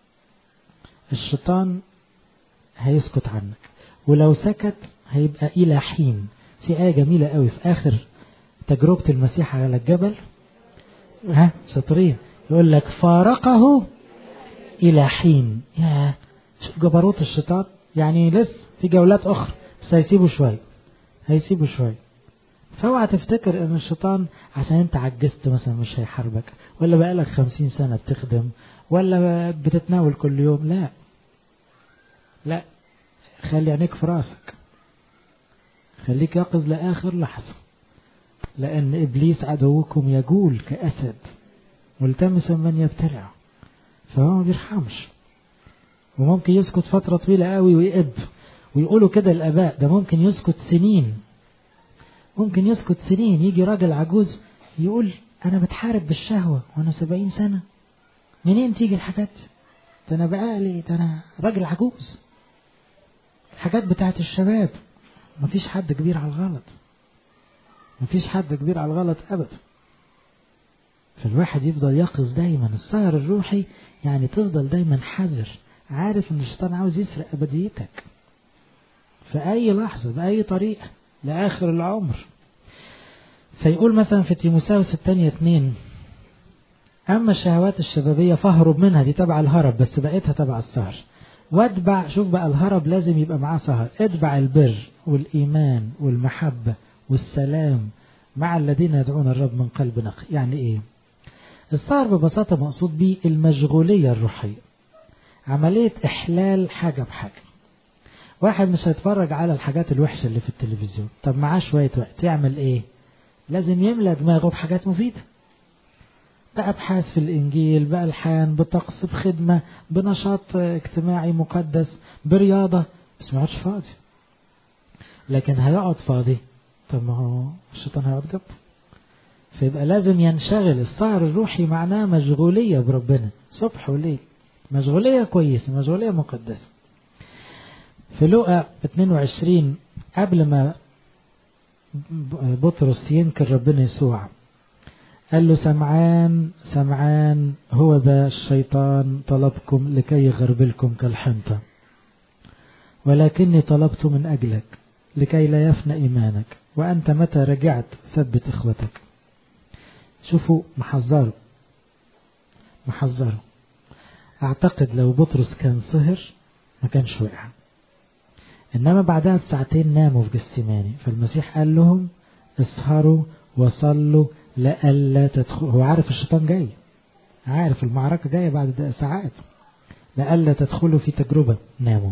الشيطان هيسكت عنك ولو سكت هيبقى إلى حين في آية جميلة قوي في آخر تجربة المسيح على الجبل ها شاطرين يقول لك فارقه إلى حين يا شوف جبروت الشيطان يعني لسه في جولات أخرى بس هيسيبه شوية هيسيبه شوية فاوعى تفتكر ان الشيطان عشان انت عجزت مثلا مش هيحاربك ولا بقالك خمسين سنة بتخدم ولا بتتناول كل يوم لا لا خلي عينيك في راسك خليك يقظ لآخر لحظة لأن إبليس عدوكم يجول كأسد ملتمسا من يبتلع فهو ما بيرحمش وممكن يسكت فترة طويلة قوي ويقب ويقولوا كده الآباء ده ممكن يسكت سنين ممكن يسكت سنين يجي راجل عجوز يقول أنا بتحارب بالشهوة وأنا سبعين سنة منين تيجي الحاجات ده أنا بقالي ده أنا راجل عجوز الحاجات بتاعت الشباب مفيش حد كبير على الغلط مفيش حد كبير على الغلط أبدا فالواحد يفضل يقظ دايما السهر الروحي يعني تفضل دايما حذر عارف ان الشيطان عاوز يسرق ابديتك في اي لحظة باي طريقة لاخر العمر فيقول مثلا في تيموساوس الثانية اتنين اما الشهوات الشبابية فاهرب منها دي تبع الهرب بس بقيتها تبع السهر واتبع شوف بقى الهرب لازم يبقى معاه سهر اتبع البر والايمان والمحبة والسلام مع الذين يدعون الرب من قلب نقي يعني ايه السهر ببساطة مقصود به المشغولية الروحية عملية إحلال حاجة بحاجة واحد مش هيتفرج على الحاجات الوحشة اللي في التلفزيون طب معاه شوية وقت يعمل ايه لازم يملى دماغه بحاجات مفيدة بأبحاث في الإنجيل بألحان بطقس بخدمة بنشاط اجتماعي مقدس برياضة بس ما يقعدش فاضي لكن هيقعد فاضي طب ما هو الشيطان هيقعد جنبه فيبقى لازم ينشغل السهر الروحي معناه مشغولية بربنا صبح وليل مشغولية كويسة مشغولية مقدسة في لقا 22 قبل ما بطرس ينكر ربنا يسوع قال له سمعان سمعان هو ذا الشيطان طلبكم لكي يغربلكم كالحنطة ولكني طلبت من أجلك لكي لا يفنى إيمانك وأنت متى رجعت ثبت إخوتك شوفوا محذره محذره أعتقد لو بطرس كان سهر ما كانش وقع إنما بعدها بساعتين ناموا في جسيماني فالمسيح قال لهم اسهروا وصلوا لألا تدخل هو عارف الشيطان جاي عارف المعركة جاية بعد ساعات لألا تدخلوا في تجربة ناموا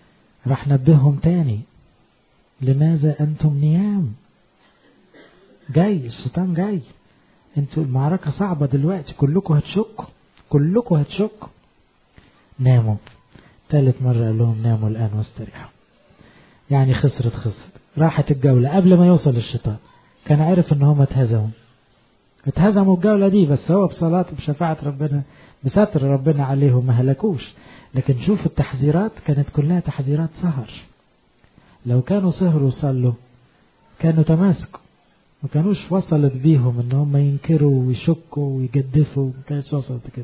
راح نبههم تاني لماذا أنتم نيام جاي الشيطان جاي انتوا المعركة صعبة دلوقتي كلكم هتشكوا كلكم هتشكوا ناموا ثالث مرة قال لهم ناموا الآن واستريحوا يعني خسرت خسرت راحت الجولة قبل ما يوصل الشيطان كان عارف ان هم اتهزموا اتهزموا الجولة دي بس هو بصلاة بشفاعة ربنا بستر ربنا عليهم ما هلكوش لكن شوف التحذيرات كانت كلها تحذيرات سهر لو كانوا سهروا وصلوا كانوا تماسكوا ما كانوش وصلت بيهم ان هم ينكروا ويشكوا ويجدفوا ما كانتش وصلت كده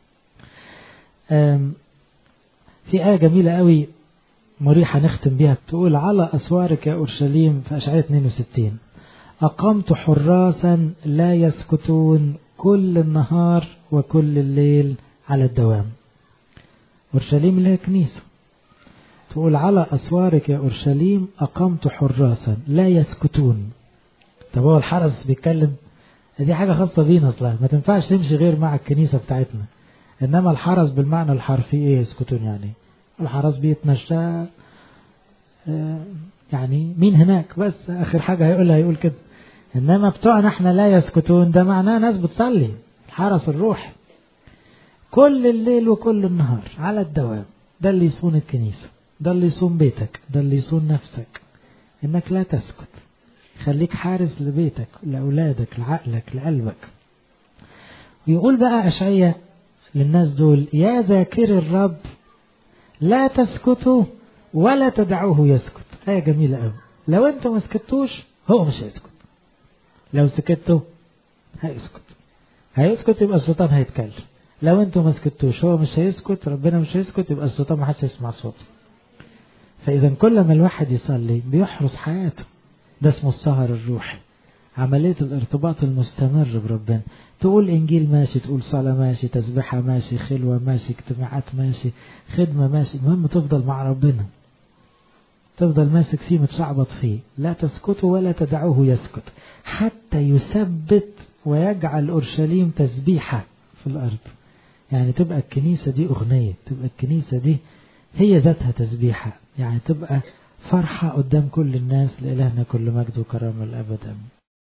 في آية جميلة قوي مريحة نختم بيها تقول على أسوارك يا أورشليم في أشعية 62 أقمت حراسا لا يسكتون كل النهار وكل الليل على الدوام أورشليم اللي هي كنيسة تقول على أسوارك يا أورشليم أقمت حراسا لا يسكتون طب هو الحرس بيتكلم دي حاجة خاصة بينا أصلا ما تنفعش تمشي غير مع الكنيسة بتاعتنا إنما الحرس بالمعنى الحرفي إيه يسكتون يعني الحرس بيتمشى يعني مين هناك بس آخر حاجة هيقولها هيقول كده إنما بتوعنا إحنا لا يسكتون ده معناه ناس بتصلي الحرس الروح كل الليل وكل النهار على الدوام ده اللي يصون الكنيسة ده اللي يصون بيتك ده اللي يصون نفسك إنك لا تسكت خليك حارس لبيتك لأولادك لعقلك لقلبك ويقول بقى أشعية للناس دول يا ذاكر الرب لا تسكتوا ولا تدعوه يسكت آية جميلة قوي لو انتوا ما سكتوش هو مش هيسكت لو سكتوا هيسكت هيسكت يبقى الشيطان هيتكلم لو انتوا ما سكتوش هو مش هيسكت ربنا مش هيسكت يبقى الشيطان ما حدش يسمع صوته فاذا كل ما الواحد يصلي بيحرس حياته ده اسمه السهر الروحي عملية الارتباط المستمر بربنا تقول إنجيل ماشي تقول صلاة ماشي تسبيحة ماشي خلوة ماشي اجتماعات ماشي خدمة ماشي المهم تفضل مع ربنا تفضل ماسك فيه متشعبط فيه لا تسكتوا ولا تدعوه يسكت حتى يثبت ويجعل أورشليم تسبيحة في الأرض يعني تبقى الكنيسة دي أغنية تبقى الكنيسة دي هي ذاتها تسبيحة يعني تبقى فرحة قدام كل الناس لإلهنا كل مجد وكرامة الأبد أمين